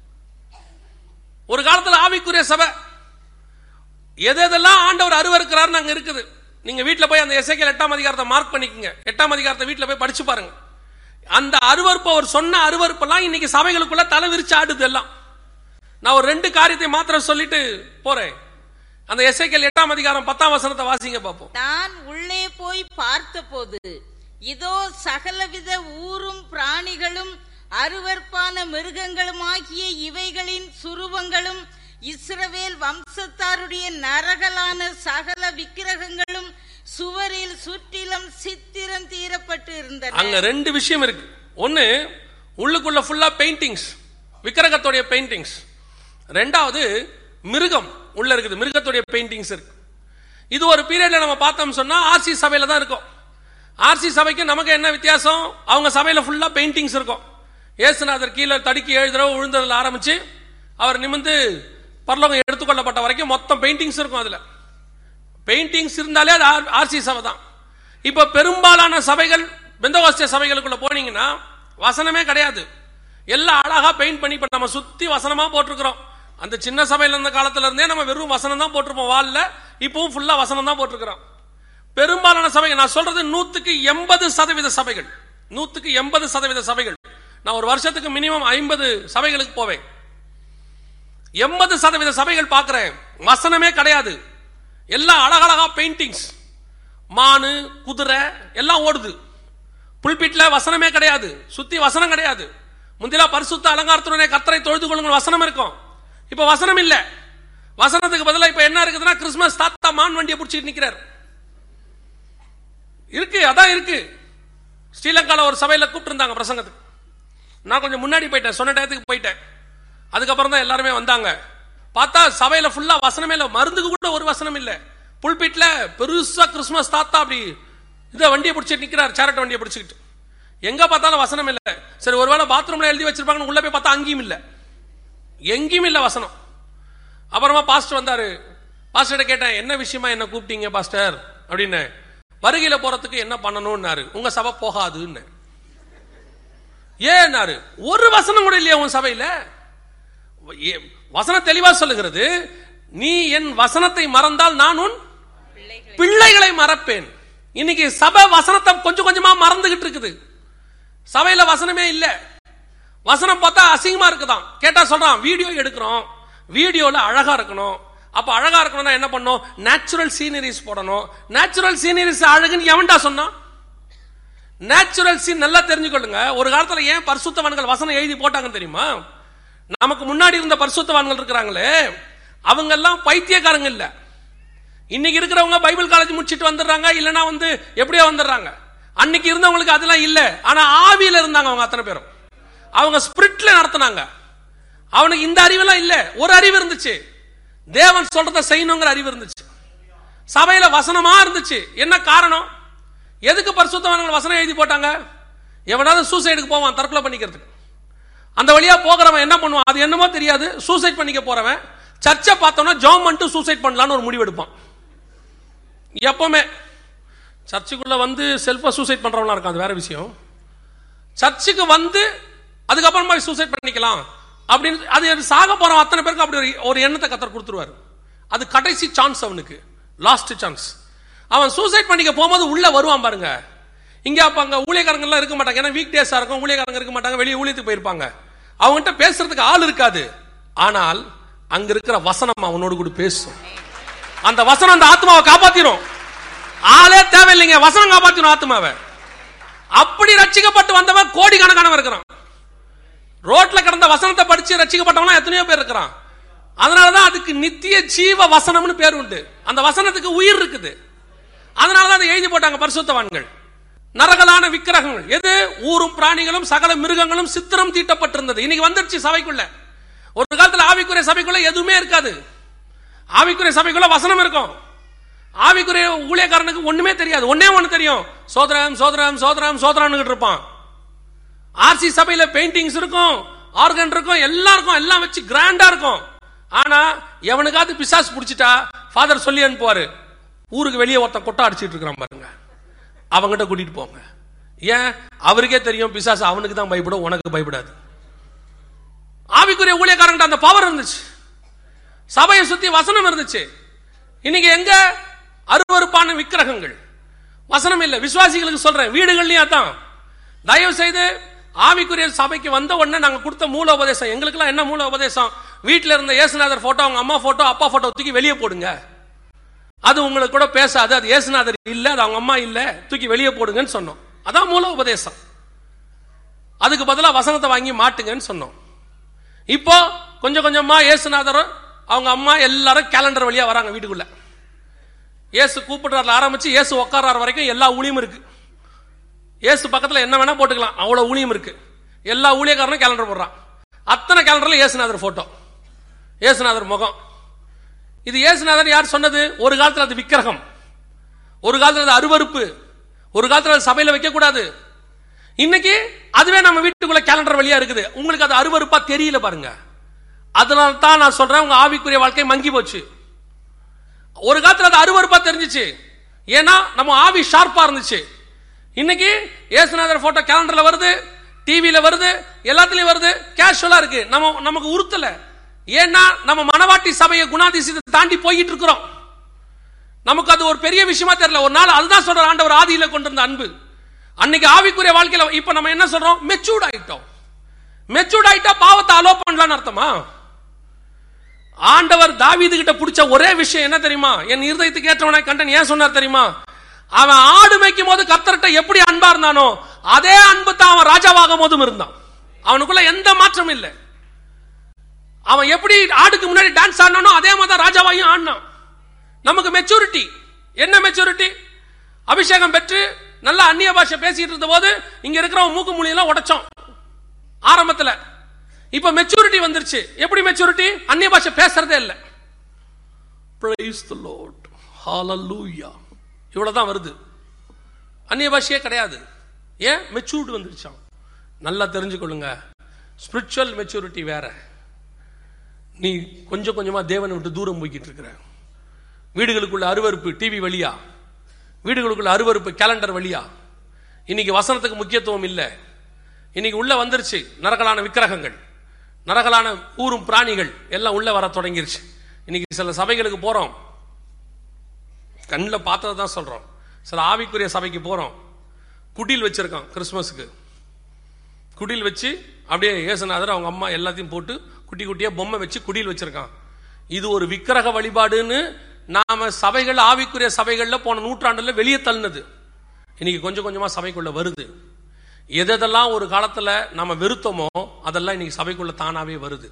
ஒரு காலத்துல ஆவிக்குரிய சபை எது எதெல்லாம் ஆண்டவர் அருவருக்கிறார் அங்க இருக்குது நீங்க வீட்ல போய் அந்த எஸ்ஐக்கியல் எட்டாம் அதிகாரத்தை மார்க் பண்ணிக்கங்க எட்டாம் அதிகாரத்தை வீட்ல போய் படிச்சு பாருங்க அந்த அருவருப்பு அவர் சொன்ன அருவருப்பெல்லாம் இன்னைக்கு சபைகளுக்குள்ள தலை விரிச்சு ஆடுது எல்லாம் நான் ஒரு ரெண்டு காரியத்தை மாத்திரம் சொல்லிட்டு போறேன் அந்த எஸ்ஐக்கல் எட்டாம் அதிகாரம் பத்தாம் வசனத்தை வாசிங்க பார்ப்போம் நான் உள்ளே போய் பார்த்தபோது இதோ சகலவித ஊரும் பிராணிகளும் அருவருப்பான மிருகங்களுமாகிய இவைகளின் சுரூபங்களும் இஸ்ரவேல் வம்சத்தாருடைய நரகலான சகல விக்கிரகங்களும் சுவரில் சுற்றிலும் சித்திரம் தீரப்பட்டு இருந்தன அங்க ரெண்டு விஷயம் இருக்கு ஒன்னு உள்ளுக்குள்ள ஃபுல்லா பெயிண்டிங்ஸ் விக்கிரகத்துடைய பெயிண்டிங்ஸ் ரெண்டாவது மிருகம் உள்ள இருக்குது மிருகத்துடைய பெயிண்டிங்ஸ் இருக்கு இது ஒரு பீரியட்ல நம்ம பார்த்தோம் சொன்னா ஆர்சி சபையில தான் இருக்கும் ஆர்சி சபைக்கு நமக்கு என்ன வித்தியாசம் அவங்க சபையில ஃபுல்லா பெயிண்டிங்ஸ் இருக்கும் ஏசுநாதர் கீழே தடுக்கி ஏழு தடவை விழுந்ததுல ஆரம்பிச்சு அவர் நிமிந்து பரலோகம் எடுத்துக்கொள்ளப்பட்ட வரைக்கும் மொத்தம் பெயிண்டிங்ஸ் இருக்கும் அதுல பெயிண்டிங்ஸ் இருந்தாலே அது ஆர்சி சபை தான் இப்ப பெரும்பாலான சபைகள் பெந்தகோஸ்திய சபைகளுக்குள்ள போனீங்கன்னா வசனமே கிடையாது எல்லாம் அழகா பெயிண்ட் பண்ணி இப்ப நம்ம சுத்தி வசனமா போட்டிருக்கிறோம் அந்த சின்ன சபையில இருந்த காலத்துல இருந்தே நம்ம வெறும் வசனம் தான் போட்டிருப்போம் வால்ல இப்பவும் ஃபுல்லா வசனம் தான் போட்டிருக்கிறோம் பெரும்பாலான சபைகள் நான் சொல்றது நூத்துக்கு எண்பது சதவீத சபைகள் நூத்துக்கு எண்பது சதவீத சபைகள் நான் ஒரு வருஷத்துக்கு மினிமம் ஐம்பது சபைகளுக்கு போவேன் எண்பது சதவீத சபைகள் பார்க்கிறேன் வசனமே கிடையாது எல்லாம் அழகழகா பெயிண்டிங்ஸ் மானு குதிரை எல்லாம் ஓடுது புல்பிட்ல வசனமே கிடையாது சுத்தி வசனம் கிடையாது முந்திலா பரிசுத்த அலங்காரத்துடனே கத்தரை தொழுது கொள்ளுங்கள் வசனம் இருக்கும் இப்ப வசனம் இல்ல வசனத்துக்கு பதிலா இப்ப என்ன இருக்குதுன்னா கிறிஸ்துமஸ் தாத்தா மான் வண்டியை பிடிச்சிட்டு நிக்கிறார் இருக்கு அதான் இருக்கு ஸ்ரீலங்கால ஒரு சபையில கூப்பிட்டு இருந்தாங்க பிரசங்கத்துக்கு நான் கொஞ்சம் முன்னாடி போயிட்டேன் சொன்ன டயத்துக்கு போயிட்டேன் அதுக்கப்புறம் தான் எல்லாருமே வந்தாங்க பார்த்தா சபையில ஃபுல்லா வசனமே இல்ல மருந்துக்கு கூட ஒரு வசனம் இல்ல புல்பிட்ல பெருசா கிறிஸ்துமஸ் தாத்தா அப்படி இத வண்டியை பிடிச்சிட்டு நிக்கிறார் சேரட் வண்டியை பிடிச்சிக்கிட்டு எங்க பார்த்தாலும் வசனம் இல்ல சரி ஒருவேளை பாத்ரூம்ல எழுதி வச்சிருப்பாங்கன்னு உள்ள போய் பார்த்தா அங்கேயும் இல்ல எங்கேயும் இல்ல வசனம் அப்புறமா பாஸ்டர் வந்தாரு பாஸ்டர் கேட்டேன் என்ன விஷயமா என்ன கூப்பிட்டீங்க பாஸ்டர் அப்படின்னு வருகையில போறதுக்கு என்ன பண்ணணும்னாரு உங்க சபை போகாதுன்னு ஏன்னாரு ஒரு வசனம் கூட இல்லையா உன் சபையில ஏ- வசனம் தெளிவா சொல்லுகிறது நீ என் வசனத்தை மறந்தால் நான் உன் பிள்ளைகளை பிள்ளைகளை மறப்பேன் இன்னைக்கு சபை வசனத்தை கொஞ்சம் கொஞ்சமா மறந்துகிட்டு இருக்குது சபையில வசனமே இல்ல வசனம் பார்த்தா அசிங்கமா இருக்குதாம் கேட்டா சொல்றான் வீடியோ எடுக்கிறோம் வீடியோல அழகா இருக்கணும் அப்ப அழகா இருக்கணும்னா என்ன பண்ணும் நேச்சுரல் சீனரிஸ் போடணும் நேச்சுரல் சீனரிஸ் அழகுன்னு எவன்டா சொன்னான் நேச்சுரல் சீன் நல்லா தெரிஞ்சுக்கொள்ளுங்க ஒரு காலத்துல ஏன் பரிசுத்தவான்கள் வசனம் எழுதி போட்டாங்கன்னு தெரியுமா நமக்கு முன்னாடி இருந்த பரிசுத்தவான்கள் இருக்கிறாங்களே அவங்க எல்லாம் பைத்தியக்காரங்க இல்ல இன்னைக்கு இருக்கிறவங்க பைபிள் காலேஜ் முடிச்சிட்டு வந்துடுறாங்க இல்லனா வந்து எப்படியோ வந்துடுறாங்க அன்னைக்கு இருந்தவங்களுக்கு அதெல்லாம் இல்ல ஆனா ஆவியில இருந்தாங்க அவங்க அத்தனை பேரும் அவங்க ஸ்பிரிட்ல நடத்துனாங்க அவனுக்கு இந்த அறிவெல்லாம் இல்ல ஒரு அறிவு இருந்துச்சு தேவன் சொல்றத செய்யணுங்கிற அறிவு இருந்துச்சு சபையில வசனமா இருந்துச்சு என்ன காரணம் எதுக்கு பரிசுத்தவான்கள் வசனம் எழுதி போட்டாங்க எவனாவது சூசைடுக்கு போவான் தற்கொலை பண்ணிக்கிறதுக்கு அந்த வழியா போகிறவன் என்ன பண்ணுவான் அது என்னமோ தெரியாது சூசைட் பண்ணிக்க போறவன் சர்ச்சை பார்த்தோம்னா ஜாம் பண்ணிட்டு சூசைட் பண்ணலாம்னு ஒரு முடிவு எடுப்பான் எப்பவுமே சர்ச்சுக்குள்ள வந்து செல்ஃபா சூசைட் பண்றவனா இருக்கான் அது வேற விஷயம் சர்ச்சுக்கு வந்து அதுக்கப்புறமா சூசைட் பண்ணிக்கலாம் அப்படின்னு அது சாக போறவன் அத்தனை பேருக்கு அப்படி ஒரு- ஒரு எண்ணத்தை கத்தர் கொடுத்துருவாரு அது கடைசி சான்ஸ் அவனுக்கு லாஸ்ட் சான்ஸ் அவன் சூசைட் பண்ணிக்க போகும்போது உள்ள வருவான் பாருங்க இங்க அப்ப அங்க ஊழியக்காரங்க எல்லாம் இருக்க மாட்டாங்க ஏன்னா வீக் டேஸா இருக்கும் ஊழியக்காரங்க இருக்க மாட்டாங்க வெளியே ஊழியத்துக்கு போயிருப்பாங்க அவன்கிட்ட பேசுறதுக்கு ஆள் இருக்காது ஆனால் அங்க இருக்கிற வசனம் அவனோடு கூட பேசும் அந்த வசனம் அந்த ஆத்மாவை காப்பாத்திரும் ஆளே தேவையில்லைங்க வசனம் காப்பாத்திரும் ஆத்மாவை அப்படி ரட்சிக்கப்பட்டு வந்தவன் கோடிக்கணக்கானவன் இருக்கிறான் ரோட்ல கிடந்த வசனத்தை படிச்சு ரட்சிக்கப்பட்டவனா எத்தனையோ பேர் இருக்கிறான் அதனாலதான் அதுக்கு நித்திய ஜீவ வசனம்னு பேர் உண்டு அந்த வசனத்துக்கு உயிர் இருக்குது அதனாலதான் அதை எழுதி போட்டாங்க பரிசுத்தவான்கள் நரகலான விக்கிரகங்கள் எது ஊரும் பிராணிகளும் சகல மிருகங்களும் சித்திரம் தீட்டப்பட்டிருந்தது இன்னைக்கு வந்துருச்சு சபைக்குள்ள ஒரு காலத்துல ஆவிக்குரிய சபைக்குள்ள எதுவுமே இருக்காது ஆவிக்குரிய சபைக்குள்ள வசனம் இருக்கும் ஆவிக்குரிய ஊழியக்காரனுக்கு ஒண்ணுமே தெரியாது ஒண்ணே ஒண்ணு தெரியும் சோதரம் சோதரம் சோதரம் சோதரான்னு இருப்பான் ஆர்சி சபையில பெயிண்டிங்ஸ் இருக்கும் ஆர்கன் இருக்கும் எல்லாம் இருக்கும் எல்லாம் வச்சு கிராண்டா இருக்கும் ஆனா எவனுக்காவது பிசாஸ் பிடிச்சிட்டா ஃபாதர் சொல்லி அனுப்புவாரு ஊருக்கு வெளியே ஒருத்தன் கொட்டை அடிச்சிட்டு இருக்கிறான் பாருங்க அவங்கிட்ட கூட்டிட்டு போங்க ஏன் அவருக்கே தெரியும் பிசாசு அவனுக்கு தான் பயப்படும் உனக்கு பயப்படாது ஆவிக்குரிய ஊழியக்காரங்கிட்ட அந்த பவர் இருந்துச்சு சபையை சுத்தி வசனம் இருந்துச்சு இன்னைக்கு எங்க அருவருப்பான விக்கிரகங்கள் வசனம் இல்ல விசுவாசிகளுக்கு சொல்றேன் வீடுகள்லயும் அதான் தயவு செய்து ஆவிக்குரிய சபைக்கு வந்த உடனே நாங்க கொடுத்த மூல உபதேசம் எங்களுக்கெல்லாம் என்ன மூல உபதேசம் வீட்டில் இருந்த இயேசுநாதர் போட்டோ அவங்க அம்மா போட்டோ அப்பா போட்டோ தூக்கி வெளியே போடுங்க அது உங்களுக்கு கூட பேசாது அது இயேசுநாதர் இல்ல அது அவங்க அம்மா இல்ல தூக்கி வெளியே போடுங்கன்னு சொன்னோம் அதான் மூல உபதேசம் அதுக்கு பதிலா வசனத்தை வாங்கி மாட்டுங்கன்னு சொன்னோம் இப்போ கொஞ்சம் கொஞ்சமா இயேசுநாதரும் அவங்க அம்மா எல்லாரும் கேலண்டர் வழியா வராங்க வீட்டுக்குள்ள இயேசு கூப்பிடுறாருல ஆரம்பிச்சு இயேசு உட்கார்றாரு வரைக்கும் எல்லா ஊழியும் இருக்கு இயேசு பக்கத்துல என்ன வேணா போட்டுக்கலாம் அவ்வளவு ஊழியம் இருக்கு எல்லா ஊழியக்காரனும் கேலண்டர் போடுறான் அத்தனை கேலண்டர்ல இயேசுநாதர் போட்டோ இயேசுநாதர் முகம் இது இயேசுநாதர் யார் சொன்னது ஒரு காலத்துல அது விக்கிரகம் ஒரு காலத்துல அது அருவருப்பு ஒரு காலத்துல அது சபையில வைக்க கூடாது இன்னைக்கு அதுவே நம்ம வீட்டுக்குள்ள கேலண்டர் வழியா இருக்குது உங்களுக்கு அது அருவருப்பா தெரியல பாருங்க அதனால தான் நான் சொல்றேன் உங்க ஆவிக்குரிய வாழ்க்கை மங்கி போச்சு ஒரு காலத்துல அது அருவருப்பா தெரிஞ்சுச்சு ஏன்னா நம்ம ஆவி ஷார்ப்பா இருந்துச்சு இன்னைக்கு ஏசுநாதர் போட்டோ கேலண்டர்ல வருது டிவியில வருது எல்லாத்துலயும் வருது கேஷுவலா இருக்கு நம்ம நமக்கு உறுத்தல ஏன்னா நம்ம மனவாட்டி சபையை குணாதிசயத்தை தாண்டி போயிட்டு இருக்கிறோம் நமக்கு அது ஒரு பெரிய விஷயமா தெரியல ஒரு நாள் அதுதான் சொல்ற ஆண்டவர் ஆதியில கொண்டிருந்த அன்பு அன்னைக்கு ஆவிக்குரிய வாழ்க்கையில இப்ப நம்ம என்ன சொல்றோம் மெச்சூர்ட் ஆயிட்டோம் மெச்சூர்ட் ஆயிட்டா பாவத்தை அலோ பண்ணலாம்னு அர்த்தமா ஆண்டவர் தாவீது கிட்ட பிடிச்ச ஒரே விஷயம் என்ன தெரியுமா என் இருதயத்துக்கு ஏற்றவனாய் கண்டன் ஏன் சொன்னார் தெரியுமா அவன் ஆடு மேய்க்கும் போது கர்த்தர்கிட்ட எப்படி அன்பா இருந்தானோ அதே அன்பு தான் அவன் ராஜாவாகும் போதும் இருந்தான் அவனுக்குள்ள எந்த மாற்றமும் இல்லை அவன் எப்படி ஆடுக்கு முன்னாடி டான்ஸ் ஆடினானோ அதே மாதிரி தான் ராஜாவாயும் ஆடினான் நமக்கு மெச்சூரிட்டி என்ன மெச்சூரிட்டி அபிஷேகம் பெற்று நல்லா அந்நிய பாஷை பேசிட்டு இருந்த போது இங்க இருக்கிறவன் மூக்கு மொழியெல்லாம் உடைச்சோம் ஆரம்பத்துல இப்ப மெச்சூரிட்டி வந்துருச்சு எப்படி மெச்சூரிட்டி அந்நிய பாஷை பேசுறதே இல்ல பிரைஸ் தி லார்ட் ஹalleluya இவ்வளவுதான் வருது அந்நிய பாஷையே கிடையாது ஏன் மெச்சூர்டு வந்துருச்சாம் நல்லா தெரிஞ்சுக்கொள்ளுங்க ஸ்பிரிச்சுவல் மெச்சூரிட்டி வேற நீ கொஞ்சம் கொஞ்சமா தேவனை விட்டு தூரம் போய்கிட்டு இருக்கிற வீடுகளுக்குள்ள அருவருப்பு டிவி வழியா வீடுகளுக்குள்ள அருவருப்பு கேலண்டர் வழியா இன்னைக்கு வசனத்துக்கு முக்கியத்துவம் இல்லை இன்னைக்கு உள்ள வந்துருச்சு நரகலான விக்கிரகங்கள் நரகலான ஊரும் பிராணிகள் எல்லாம் உள்ள வர தொடங்கிருச்சு இன்னைக்கு சில சபைகளுக்கு போறோம் கண்ணில் பார்த்ததை தான் சொல்றோம் சில ஆவிக்குரிய சபைக்கு போறோம் குடில் வச்சிருக்கோம் கிறிஸ்மஸுக்கு குடில் வச்சு அப்படியே ஏசுநாதர் அவங்க அம்மா எல்லாத்தையும் போட்டு குட்டி குட்டியா பொம்மை வச்சு குடில் வச்சிருக்கான் இது ஒரு விக்கிரக வழிபாடுன்னு நாம சபைகள் ஆவிக்குரிய சபைகள்ல போன நூற்றாண்டுல வெளியே தள்ளினது இன்னைக்கு கொஞ்சம் கொஞ்சமா சபைக்குள்ள வருது எதெல்லாம் ஒரு காலத்துல நம்ம வெறுத்தோமோ அதெல்லாம் இன்னைக்கு சபைக்குள்ள தானாவே வருது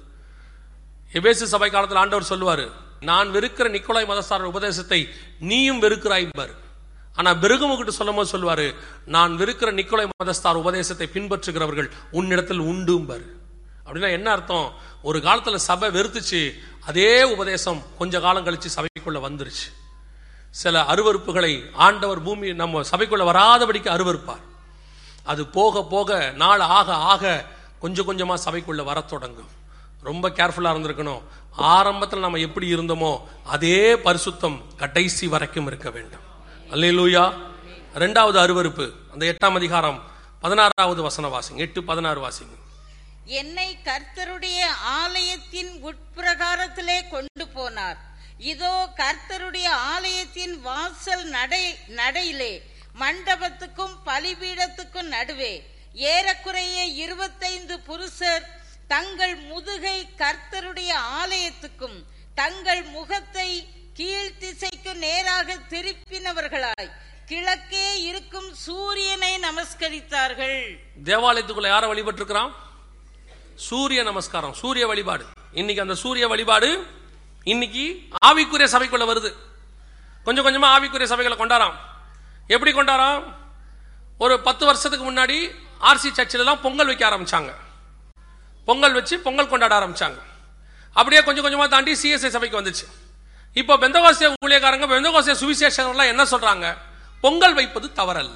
எபேசு சபை காலத்துல ஆண்டவர் சொல்லுவாரு நான் வெறுக்கிற நிக்கோலாய் மதஸ்தாரர் உபதேசத்தை நீயும் வெறுக்கிறாய்பார் ஆனா பெருகமுகிட்ட சொல்லும் போது சொல்லுவாரு நான் வெறுக்கிற நிக்கோலாய் மதஸ்தார் உபதேசத்தை பின்பற்றுகிறவர்கள் உன்னிடத்தில் உண்டும்பார் அப்படின்னா என்ன அர்த்தம் ஒரு காலத்துல சபை வெறுத்துச்சு அதே உபதேசம் கொஞ்ச காலம் கழிச்சு சபைக்குள்ள வந்துருச்சு சில அருவருப்புகளை ஆண்டவர் பூமி நம்ம சபைக்குள்ள வராதபடிக்கு அருவருப்பார் அது போக போக நாள் ஆக ஆக கொஞ்சம் கொஞ்சமா சபைக்குள்ள வரத் தொடங்கும் ரொம்ப கேர்ஃபுல்லா இருந்திருக்கணும் ஆரம்பத்தில் நம்ம எப்படி இருந்தோமோ அதே பரிசுத்தம் கடைசி வரைக்கும் இருக்க வேண்டும் அல்லேலூயா ரெண்டாவது அருவருப்பு அந்த எட்டாம் அதிகாரம் பதினாறாவது வசன வாசிங்க எட்டு பதினாறு வாசிங்க என்னை கர்த்தருடைய ஆலயத்தின் உட்பிரகாரத்திலே கொண்டு போனார் இதோ கர்த்தருடைய ஆலயத்தின் வாசல் நடை நடையிலே மண்டபத்துக்கும் பலிபீடத்துக்கும் நடுவே ஏறக்குறைய இருபத்தைந்து புருஷர் தங்கள் முதுகை கர்த்தருடைய ஆலயத்துக்கும் தங்கள் முகத்தை கீழ்த்திசைக்கு நேராக திருப்பினவர்களாய் கிழக்கே இருக்கும் சூரியனை நமஸ்கரித்தார்கள் தேவாலயத்துக்குள்ள யாரை வழிபட்டு இருக்கிறான் சூரிய நமஸ்காரம் சூரிய வழிபாடு இன்னைக்கு அந்த சூரிய வழிபாடு இன்னைக்கு ஆவிக்குரிய சபைக்குள்ள வருது கொஞ்சம் கொஞ்சமா ஆவிக்குரிய சபைகளை கொண்டாராம் எப்படி கொண்டாராம் ஒரு பத்து வருஷத்துக்கு முன்னாடி ஆர்சி சர்ச்சில் எல்லாம் பொங்கல் வைக்க ஆரம்பிச்சாங்க பொங்கல் வச்சு பொங்கல் கொண்டாட ஆரம்பிச்சாங்க அப்படியே கொஞ்சம் கொஞ்சமா தாண்டி சிஎஸ்ஐ சபைக்கு வந்துச்சு இப்போ பெந்தகோசிய ஊழியக்காரங்க பெந்தகோசிய சுவிசேஷகர்லாம் என்ன சொல்றாங்க பொங்கல் வைப்பது தவறல்ல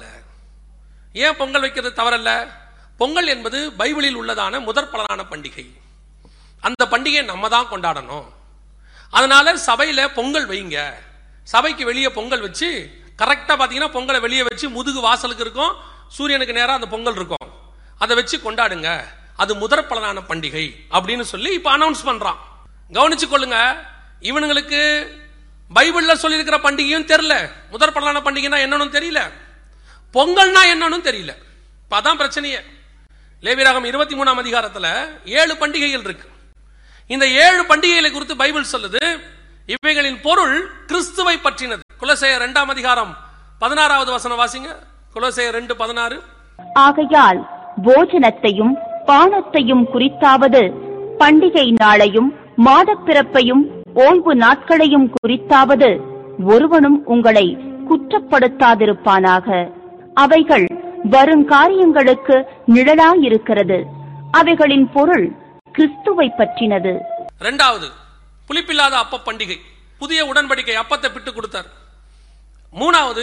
ஏன் பொங்கல் வைக்கிறது தவறல்ல பொங்கல் என்பது பைபிளில் உள்ளதான முதற் பலனான பண்டிகை அந்த பண்டிகையை நம்ம தான் கொண்டாடணும் அதனால சபையில பொங்கல் வைங்க சபைக்கு வெளியே பொங்கல் வச்சு கரெக்டா பாத்தீங்கன்னா பொங்கலை வெளியே வச்சு முதுகு வாசலுக்கு இருக்கும் சூரியனுக்கு நேரா அந்த பொங்கல் இருக்கும் அதை வச்சு கொண்டாடுங்க அது முதற் பலனான பண்டிகை அப்படின்னு சொல்லி இப்ப அனௌன்ஸ் பண்றான் கவனிச்சு கொள்ளுங்க இவனுங்களுக்கு பைபிள்ல சொல்லியிருக்கிற பண்டிகையும் தெரியல முதற் பலனான பண்டிகைனா என்னன்னு தெரியல பொங்கல்னா என்னன்னு தெரியல இப்ப அதான் பிரச்சனையே லேவியராகம் இருபத்தி மூணாம் அதிகாரத்துல ஏழு பண்டிகைகள் இருக்கு இந்த ஏழு பண்டிகைகளை குறித்து பைபிள் சொல்லுது இவைகளின் பொருள் கிறிஸ்துவை பற்றினது குலசேயர் இரண்டாம் அதிகாரம் பதினாறாவது வசனம் வாசிங்க குலசேயர் ரெண்டு பதினாறு ஆகையால் போஜனத்தையும் பானத்தையும் குறித்தாவது பண்டிகை நாளையும் மாதப்பிறப்பையும் ஓய்வு நாட்களையும் குறித்தாவது ஒருவனும் உங்களை குற்றப்படுத்தாதிருப்பானாக அவைகள் வருங்காரியங்களுக்கு நிழலாயிருக்கிறது அவைகளின் பொருள் கிறிஸ்துவை பற்றினது ரெண்டாவது புளிப்பில்லாத அப்ப பண்டிகை புதிய உடன்படிக்கை அப்பத்தை பிட்டு கொடுத்தார் மூணாவது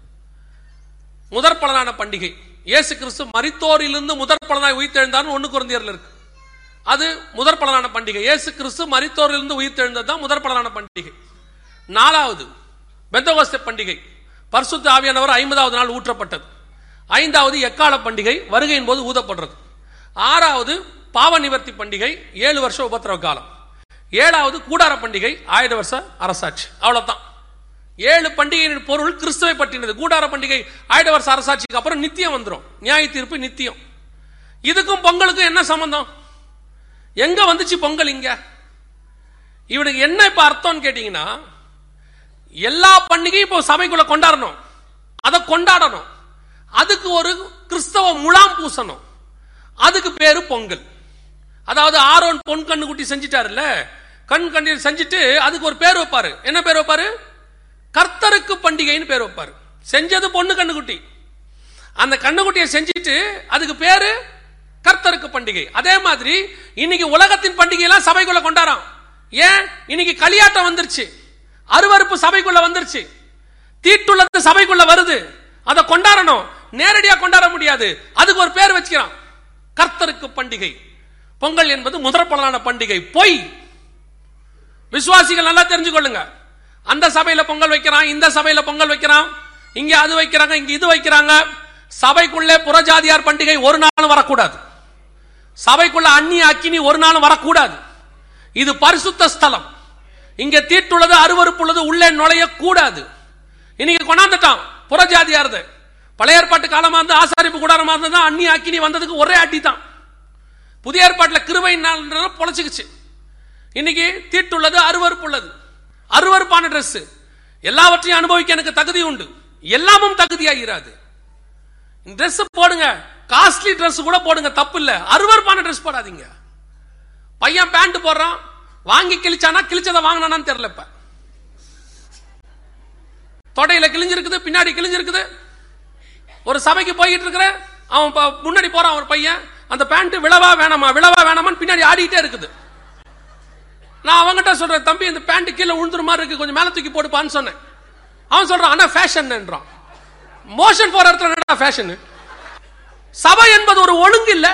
முதற் பலனான பண்டிகை இயேசு கிறிஸ்து மரித்தோரிலிருந்து முதற் பலனாய் உயிர்த்தெழுந்தார்னு ஒண்ணு குழந்தையர்ல இருக்கு அது முதற் பலனான பண்டிகை இயேசு கிறிஸ்து மரித்தோரிலிருந்து உயிர்த்தெழுந்தது தான் முதற் பலனான பண்டிகை நாலாவது பெந்தகோஸ்தே பண்டிகை பரிசுத்த ஆவியானவர் ஐம்பதாவது நாள் ஊற்றப்பட்டது ஐந்தாவது எக்கால பண்டிகை வருகையின் போது ஊதப்படுறது ஆறாவது பாவ நிவர்த்தி பண்டிகை ஏழு வருஷம் உபத்திரவ காலம் ஏழாவது கூடார பண்டிகை ஆயிரம் வருஷ அரசாட்சி அவ்வளவுதான் ஏழு பண்டிகையின் பொருள் கிறிஸ்துவை பற்றினது கூடார பண்டிகை ஆயிரம் வருஷ அரசாட்சிக்கு அப்புறம் நித்தியம் வந்துரும் நியாய தீர்ப்பு நித்தியம் இதுக்கும் பொங்கலுக்கும் என்ன சம்பந்தம் எங்க வந்துச்சு பொங்கல் இங்க இவனுக்கு என்ன இப்ப அர்த்தம்னு கேட்டீங்கன்னா எல்லா பண்டிகையும் இப்போ சபைக்குள்ள கொண்டாடணும் அதை கொண்டாடணும் அதுக்கு ஒரு கிறிஸ்தவ முலாம் பூசணும் அதுக்கு பேரு பொங்கல் அதாவது ஆரோன் பொன் கண்ணு குட்டி செஞ்சிட்டாருல்ல கண் கண்ணி செஞ்சுட்டு அதுக்கு ஒரு பேர் வைப்பாரு என்ன பேர் வைப்பாரு கர்த்தருக்கு பண்டிகைன்னு பேர் வைப்பாரு செஞ்சது பொண்ணு கண்ணுக்குட்டி அந்த கண்ணுக்குட்டியை செஞ்சுட்டு அதுக்கு பேரு கர்த்தருக்கு பண்டிகை அதே மாதிரி இன்னைக்கு உலகத்தின் பண்டிகை எல்லாம் சபைக்குள்ள கொண்டாடுறோம் ஏன் இன்னைக்கு களியாட்டம் வந்துருச்சு அருவருப்பு சபைக்குள்ள வந்துருச்சு தீட்டுள்ளது சபைக்குள்ள வருது அதை கொண்டாடணும் நேரடியா கொண்டாட முடியாது அதுக்கு ஒரு பேர் வச்சுக்கிறான் கர்த்தருக்கு பண்டிகை பொங்கல் என்பது முதற்பலனான பண்டிகை பொய் விசுவாசிகள் நல்லா தெரிஞ்சுக்கொள்ளுங்க அந்த சபையில பொங்கல் வைக்கிறான் இந்த சபையில பொங்கல் வைக்கிறான் இங்க அது வைக்கிறாங்க இங்க இது வைக்கிறாங்க சபைக்குள்ளே புறஜாதியார் பண்டிகை ஒரு நாளும் வரக்கூடாது சபைக்குள்ள அந்நிய அக்கினி ஒரு நாளும் வரக்கூடாது இது பரிசுத்த ஸ்தலம் இங்க தீட்டுள்ளது அருவருப்புள்ளது உள்ளே நுழைய கூடாது இன்னைக்கு கொண்டாந்துட்டான் புறஜாதியாரது பழைய ஏற்பாட்டு காலமா இருந்து ஆசாரிப்பு கூடாரமா இருந்து தான் அந்நிய அக்கினி வந்ததுக்கு ஒரே அடி தான் புதிய ஏற்பாட்டில் கிருபை நாள் பொழைச்சிக்கிச்சு இன்னைக்கு தீட்டுள்ளது அருவருப்புள்ளது அருவருப்பான Dress எல்லாவற்றையும் அனுபவிக்க எனக்கு தகுதி உண்டு எல்லாமும் தகுதியாகிறாது Dress போடுங்க காஸ்ட்லி Dress கூட போடுங்க தப்பு இல்ல அருவருப்பான Dress போடாதீங்க பையன் பேண்ட் போடுறான் வாங்கி கிழிச்சானா கிழிச்சதை வாங்கினான்னு தெரியல இப்ப தொடையில கிழிஞ்சிருக்குது பின்னாடி கிழிஞ்சிருக்குது ஒரு சபைக்கு போயிட்டு இருக்கிற அவன் ப- முன்னாடி போறான் ஒரு பையன் அந்த பேண்ட் விழவா வேணாமா விழவா வேணாமான்னு பின்னாடி ஆடிட்டே இருக்குது நான் அவங்ககிட்ட சொல்றேன் தம்பி இந்த பேண்ட் கீழே விழுந்துற மாதிரி இருக்கு கொஞ்சம் மேல தூக்கி போடுப்பான்னு சொன்னேன் அவன் சொல்றான் ஆனா ஃபேஷன்ன்றான் மோஷன் போற இடத்துல என்னடா ஃபேஷன் சபை என்பது ஒரு ஒழுங்கு இல்ல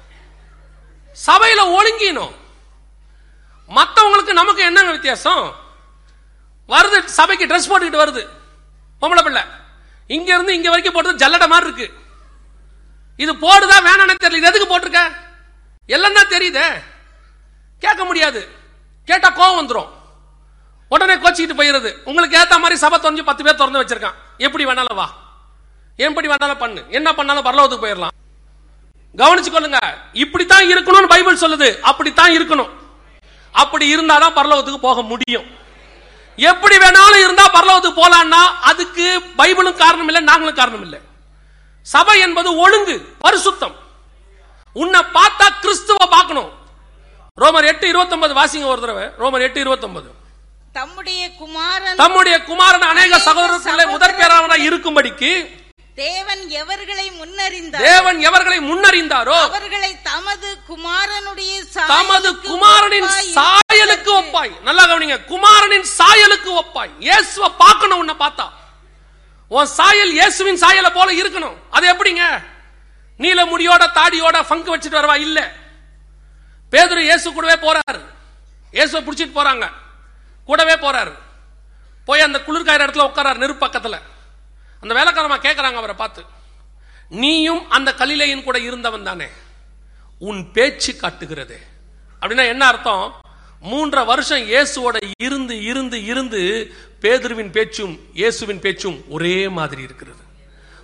சபையில ஒழுங்கினும் மத்தவங்களுக்கு நமக்கு என்னங்க வித்தியாசம் வருது சபைக்கு ட்ரெஸ் போட்டுக்கிட்டு வருது பொம்பளை பிள்ளை இங்க இருந்து இங்க வரைக்கும் போட்டது ஜல்லடை மாதிரி இருக்கு இது போடுதா வேணான்னு தெரியல இது எதுக்கு போட்டிருக்க எல்லாம் தான் தெரியுதே கேட்க முடியாது கேட்டா கோவம் வந்துரும் உடனே கோச்சிக்கிட்டு போயிருது உங்களுக்கு ஏத்த மாதிரி சபை தொலைஞ்சு பத்து பேர் திறந்து வச்சிருக்கான் எப்படி வேணாலும் வா எப்படி வேணாலும் பண்ணு என்ன பண்ணாலும் பரலோகத்துக்கு போயிடலாம் கவனிச்சுக்கொள்ளுங்க இப்படித்தான் இருக்கணும்னு பைபிள் சொல்லுது அப்படித்தான் இருக்கணும் அப்படி இருந்தாதான் பரலோகத்துக்கு போக முடியும் எப்படி வேணாலும் இருந்தா பரலோகத்துக்கு போலான்னா அதுக்கு பைபிளும் காரணம் இல்லை நாங்களும் காரணம் இல்லை சபை என்பது ஒழுங்கு பரிசுத்தம் உன்னை பார்த்தா கிறிஸ்துவ பார்க்கணும் ரோமர் எட்டு இருபத்தொன்பது வாசிங்க ஒரு தடவை ரோமர் எட்டு இருபத்தொன்பது தம்முடைய குமாரன் தம்முடைய குமாரன் அநேக சகோதரர்களே முதற் பேராவனாய் இருக்கும்படிக்கு தேவன் எவர்களை முன்னறிந்தார் தேவன் எவர்களை முன்னறிந்தாரோ அவர்களை தமது குமாரனுடைய தமது சாயலுக்கு குமாரனின் ஒப்பாய் சாயலுக்கு ஒப்பாய் நல்லா கவனிங்க குமாரனின் சாயலுக்கு ஒப்பாய் இயேசுவ பார்க்கணும் உன்னை பார்த்தா உன் சாயல் இயேசுவின் சாயலை போல இருக்கணும் அது எப்படிங்க நீல முடியோட தாடியோட ஃபங்க் வச்சுட்டு வரவா இல்ல பேதுரு இயேசு கூடவே போறாரு இயேசுவை பிடிச்சிட்டு போறாங்க கூடவே போறாரு போய் அந்த குளிர்காயிற இடத்துல உட்காராரு நெருப்பு பக்கத்துல அந்த வேலைக்காரமா கேட்கறாங்க அவரை பார்த்து நீயும் அந்த கலிலேயின் கூட இருந்தவன் தானே உன் பேச்சு காட்டுகிறது அப்படின்னா என்ன அர்த்தம் மூன்றரை வருஷம் இயேசுவோட இருந்து இருந்து இருந்து பேதுருவின் பேச்சும் இயேசுவின் பேச்சும் ஒரே மாதிரி இருக்கிறது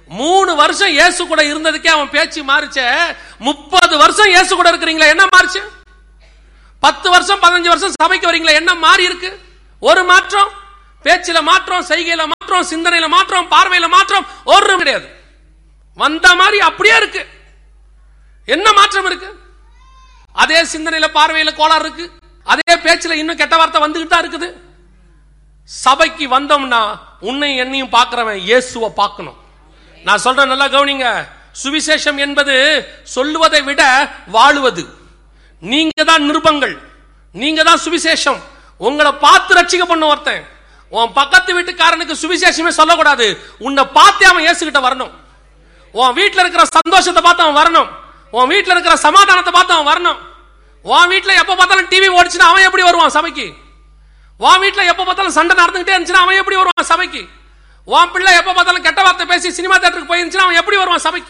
மூணு வருஷம் இயேசு கூட இருந்ததுக்கே அவன் பேச்சு மாறிச்சே முப்பது வருஷம் இயேசு கூட இருக்கிறீங்களா என்ன மாறிச்சு பத்து வருஷம் பதினஞ்சு வருஷம் சபைக்கு வரீங்களா என்ன மாறி இருக்கு ஒரு மாற்றம் பேச்சில மாற்றம் செய்கையில மாற்றம் சிந்தனையில மாற்றம் பார்வையில மாற்றம் ஒரு கிடையாது வந்த மாதிரி அப்படியே இருக்கு என்ன மாற்றம் இருக்கு அதே சிந்தனையில பார்வையில கோளாறு இருக்கு அதே பேச்சில் இன்னும் கெட்ட வார்த்தை வந்துகிட்டு தான் இருக்குது சபைக்கு வந்தோம்னா உன்னை என்னையும் பார்க்கிறவன் இயேசுவை பார்க்கணும் நான் சொல்றேன் நல்லா கவனிங்க சுவிசேஷம் என்பது சொல்லுவதை விட வாழுவது நீங்க தான் நிருபங்கள் நீங்க தான் சுவிசேஷம் உங்களை பார்த்து ரட்சிக்க பண்ண ஒருத்தன் உன் பக்கத்து வீட்டுக்காரனுக்கு சுவிசேஷமே சொல்லக்கூடாது உன்னை பார்த்து அவன் இயேசுகிட்ட வரணும் உன் வீட்டில் இருக்கிற சந்தோஷத்தை பார்த்து அவன் வரணும் உன் வீட்டில் இருக்கிற சமாதானத்தை பார்த்து அவன் வரணும் உன் வீட்டில் எப்போ பார்த்தாலும் டிவி ஓடிச்சுன்னா அவன் எப்படி வருவான் சபைக்கு உன் வீட்டில் எப்போ பார்த்தாலும் சண்டை நடந்துகிட்டே இருந்துச்சுன்னா அவன் எப்படி வருவான் சபைக்கு உன் பிள்ளை எப்போ பார்த்தாலும் கெட்ட வார்த்தை பேசி சினிமா தேட்டருக்கு போயிருந்துச்சுன்னா அவன் எப்படி வருவான் சபைக்கு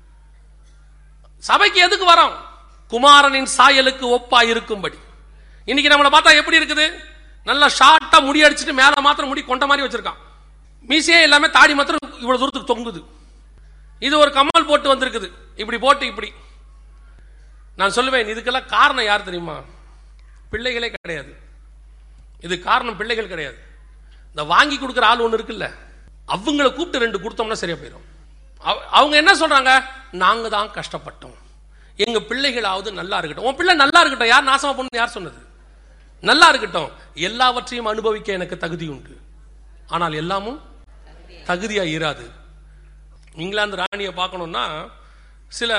சபைக்கு எதுக்கு வரோம் குமாரனின் சாயலுக்கு ஒப்பா இருக்கும்படி இன்னைக்கு நம்மளை பார்த்தா எப்படி இருக்குது நல்லா ஷார்ட்டா முடி அடிச்சுட்டு மேல மாத்திரம் முடி கொண்ட மாதிரி வச்சிருக்கான் மீசையே எல்லாமே தாடி மாத்திரம் இவ்வளவு தூரத்துக்கு தொங்குது இது ஒரு கம்மல் போட்டு வந்திருக்குது இப்படி போட்டு இப்படி நான் சொல்லுவேன் இதுக்கெல்லாம் காரணம் யார் தெரியுமா பிள்ளைகளே கிடையாது இது காரணம் பிள்ளைகள் கிடையாது இந்த வாங்கி கொடுக்குற ஆள் ஒன்று இருக்குல்ல அவங்கள கூப்பிட்டு ரெண்டு கொடுத்தோம்னா சரியா போயிடும் அவ- அவங்க என்ன சொல்றாங்க நாங்க தான் கஷ்டப்பட்டோம் எங்க பிள்ளைகளாவது நல்லா இருக்கட்டும் உன் பிள்ளை நல்லா இருக்கட்டும் யார் நாசமா பண்ணு யார் சொன்னது நல்லா இருக்கட்டும் எல்லாவற்றையும் அனுபவிக்க எனக்கு தகுதி உண்டு ஆனால் எல்லாமும் தகுதியா இராது இங்கிலாந்து ராணியை பார்க்கணும்னா சில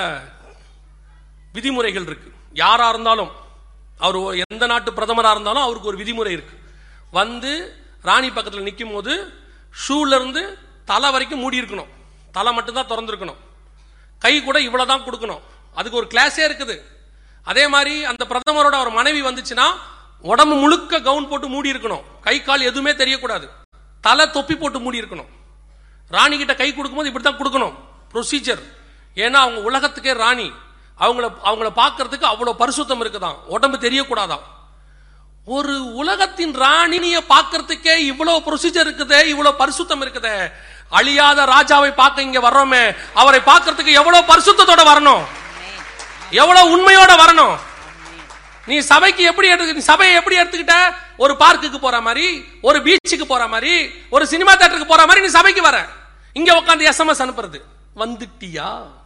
விதிமுறைகள் இருக்கு யாரா இருந்தாலும் அவர் ஒ- எந்த நாட்டு பிரதமரா இருந்தாலும் அவருக்கு ஒரு விதிமுறை இருக்கு வந்து ராணி பக்கத்துல நிற்கும் போது ஷூல இருந்து தலை வரைக்கும் மூடி இருக்கணும் தலை மட்டும்தான் திறந்திருக்கணும் கை கூட இவ்வளவுதான் கொடுக்கணும் அதுக்கு ஒரு கிளாஸே இருக்குது அதே மாதிரி அந்த பிரதமரோட ஒரு மனைவி வந்துச்சுன்னா உடம்பு முழுக்க கவுன் போட்டு மூடி இருக்கணும் கை கால் எதுவுமே தெரியக்கூடாது தலை தொப்பி போட்டு மூடி இருக்கணும் ராணி கிட்ட கை கொடுக்கும்போது இப்படி தான் கொடுக்கணும் ப்ரொசீஜர் ஏன்னா அவங்க உலகத்துக்கே ராணி அவங்கள அவங்கள பார்க்கறதுக்கு அவ்வளவு பரிசுத்தம் இருக்குதாம் உடம்பு தெரியக்கூடாதாம் ஒரு உலகத்தின் ராணினிய பார்க்கறதுக்கே இவ்வளவு ப்ரொசீஜர் இருக்குதே இவ்வளவு பரிசுத்தம் இருக்குதே அழியாத ராஜாவை பார்க்க இங்க வர்றோமே அவரை பார்க்கறதுக்கு எவ்வளவு பரிசுத்தத்தோட வரணும் எவ்வளவு உண்மையோட வரணும் நீ சபைக்கு எப்படி எடுத்து நீ சபையை எப்படி எடுத்துக்கிட்ட ஒரு பார்க்குக்கு போற மாதிரி ஒரு பீச்சுக்கு போற மாதிரி ஒரு சினிமா தியேட்டருக்கு போற மாதிரி நீ சபைக்கு வர இங்க உட்காந்து எஸ்எம்எஸ் அனுப்புறது வந்துட்டியா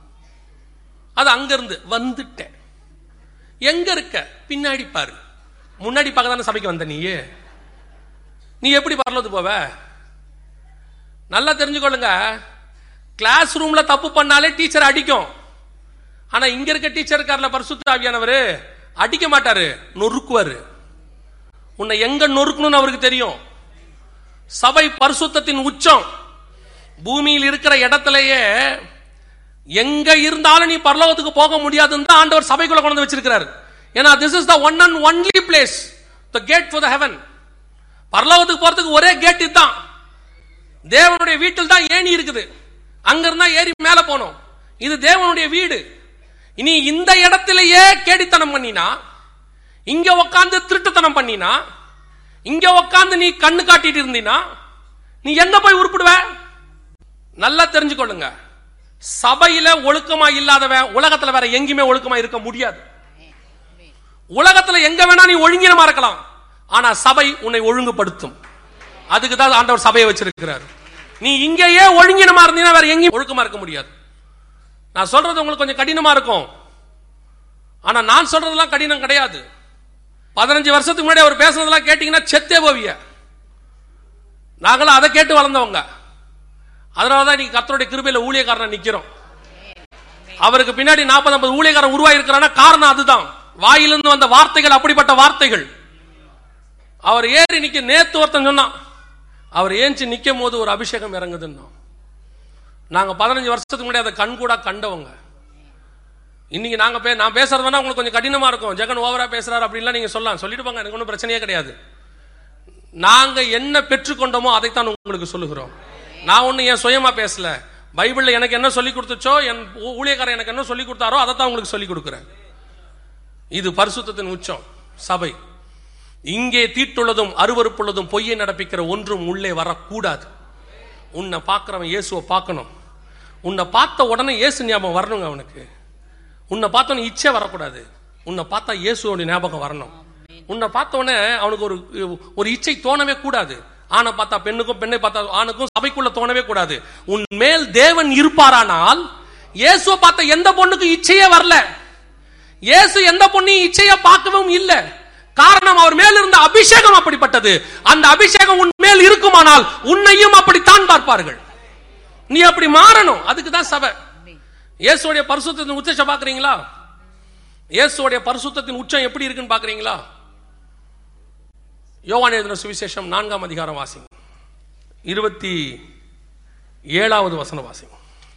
அது அங்க இருந்து வந்துட்டேன் எங்க இருக்க பின்னாடி பாரு முன்னாடி பார்க்க தானே சபைக்கு வந்த நீ நீ எப்படி பரலது போவ நல்லா தெரிஞ்சுக்கொள்ளுங்க கிளாஸ் ரூம்ல தப்பு பண்ணாலே டீச்சர் அடிக்கும் ஆனா இங்க இருக்க டீச்சர் இருக்கார்ல பரிசுத்த ஆவியானவர் அடிக்க மாட்டாரு நொறுக்குவாரு உன்னை எங்க நொறுக்கணும்னு அவருக்கு தெரியும் சபை பரிசுத்தத்தின் உச்சம் பூமியில் இருக்கிற இடத்திலேயே எங்க இருந்தாலும் நீ பரலோகத்துக்கு போக முடியாதுன்னு தான் ஆண்டவர் சபைக்குள்ள கொண்டு வந்து வச்சிருக்கிறார் ஏன்னா this is the one and only place the gate for the heaven பரலோகத்துக்கு போறதுக்கு ஒரே கேட் இதுதான் தேவனுடைய வீட்டில் தான் ஏணி இருக்குது அங்க இருந்தா ஏறி மேல போனோம் இது தேவனுடைய வீடு இனி இந்த இடத்திலேயே கேடித்தனம் பண்ணினா இங்க உக்காந்து திருட்டுத்தனம் பண்ணினா இங்க உக்காந்து நீ கண்ணு காட்டிட்டு இருந்தீனா நீ எங்க போய் உருப்பிடுவ நல்லா தெரிஞ்சுக்கொள்ளுங்க சபையில ஒழுக்கமா இல்லாதவன் உலகத்துல வேற எங்கேயுமே ஒழுக்கமா இருக்க முடியாது உலகத்துல எங்க வேணா நீ ஒழுங்கினமா இருக்கலாம் ஆனா சபை உன்னை ஒழுங்குபடுத்தும் அதுக்கு தான் ஆண்டவர் சபையை வச்சிருக்கிறார் நீ இங்கேயே ஒழுங்கினமா இருந்தீங்கன்னா வேற எங்கேயும் ஒழுக்கமா இருக்க முடியாது நான் சொல்றது உங்களுக்கு கொஞ்சம் கடினமா இருக்கும் ஆனா நான் சொல்றதெல்லாம் கடினம் கிடையாது பதினஞ்சு வருஷத்துக்கு முன்னாடி அவர் பேசுனதெல்லாம் கேட்டீங்கன்னா செத்தே போவிய நாங்களும் அதை கேட்டு வளர்ந்தவங்க அதனாலதான் நீங்க கர்த்தருடைய கிருபையில ஊழியக்காரனா நிக்கிறோம் அவருக்கு பின்னாடி நாற்பது ஐம்பது ஊழியக்காரன் உருவாயிருக்கிறான்னா காரணம் அதுதான் வாயிலிருந்து வந்த வார்த்தைகள் அப்படிப்பட்ட வார்த்தைகள் அவர் ஏறி நிக்க நேத்து ஒருத்தன் சொன்னான் அவர் ஏஞ்சி நிக்கும் போது ஒரு அபிஷேகம் இறங்குதுன்னா நாங்க பதினஞ்சு வருஷத்துக்கு முன்னாடி அதை கண் கூட கண்டவங்க இன்னைக்கு நாங்க பே நான் பேசுறது வேணா உங்களுக்கு கொஞ்சம் கடினமா இருக்கும் ஜெகன் ஓவரா பேசுறாரு அப்படின்லாம் நீங்க சொல்லலாம் சொல்லிட்டு போங்க எனக்கு ஒன்றும் பிரச்சனையே கிடையாது நாங்க என்ன பெற்றுக்கொண்டோமோ அதைத்தான் உங்களுக்கு சொல்லுகிறோம் நான் ஒண்ணு என் சுயமா பேசல பைபிள்ல எனக்கு என்ன சொல்லி கொடுத்துச்சோ என் ஊ- ஊழியக்காரர் எனக்கு என்ன சொல்லி கொடுத்தாரோ அதை தான் உங்களுக்கு சொல்லி கொடுக்குறேன் இது பரிசுத்தத்தின் உச்சம் சபை இங்கே தீட்டுள்ளதும் அருவருப்புள்ளதும் பொய்யை நடப்பிக்கிற ஒன்றும் உள்ளே வரக்கூடாது உன்னை பார்க்கிறவன் இயேசுவை பார்க்கணும் உன்னை பார்த்த உடனே இயேசு ஞாபகம் வரணுங்க அவனுக்கு உன்னை பார்த்தோன்னே இச்சை வரக்கூடாது உன்னை பார்த்தா இயேசுவோட ஞாபகம் வரணும் உன்னை பார்த்த உடனே அவனுக்கு ஒரு ஒரு இச்சை தோணவே கூடாது ஆணை பார்த்தா பெண்ணுக்கும் பெண்ணை பார்த்தா ஆணுக்கும் சபைக்குள்ள தோணவே கூடாது உன் மேல் தேவன் இருப்பாரானால் இயேசுவை பார்த்த எந்த பொண்ணுக்கும் இச்சையே வரல இயேசு எந்த பொண்ணையும் இச்சைய பார்க்கவும் இல்ல காரணம் அவர் மேல் இருந்த அபிஷேகம் அப்படிப்பட்டது அந்த அபிஷேகம் உன் மேல் இருக்குமானால் உன்னையும் அப்படித்தான் பார்ப்பார்கள் நீ அப்படி மாறணும் அதுக்கு தான் சபை இயேசுடைய பரிசுத்தத்தின் உச்சத்தை பாக்குறீங்களா இயேசுடைய பரிசுத்தத்தின் உச்சம் எப்படி இருக்குன்னு பாக்குறீங்களா யோவான் எழுதின சுவிசேஷம் நான்காம் அதிகாரம் வாசிங்க இருபத்தி ஏழாவது வசனம் வாசிங்க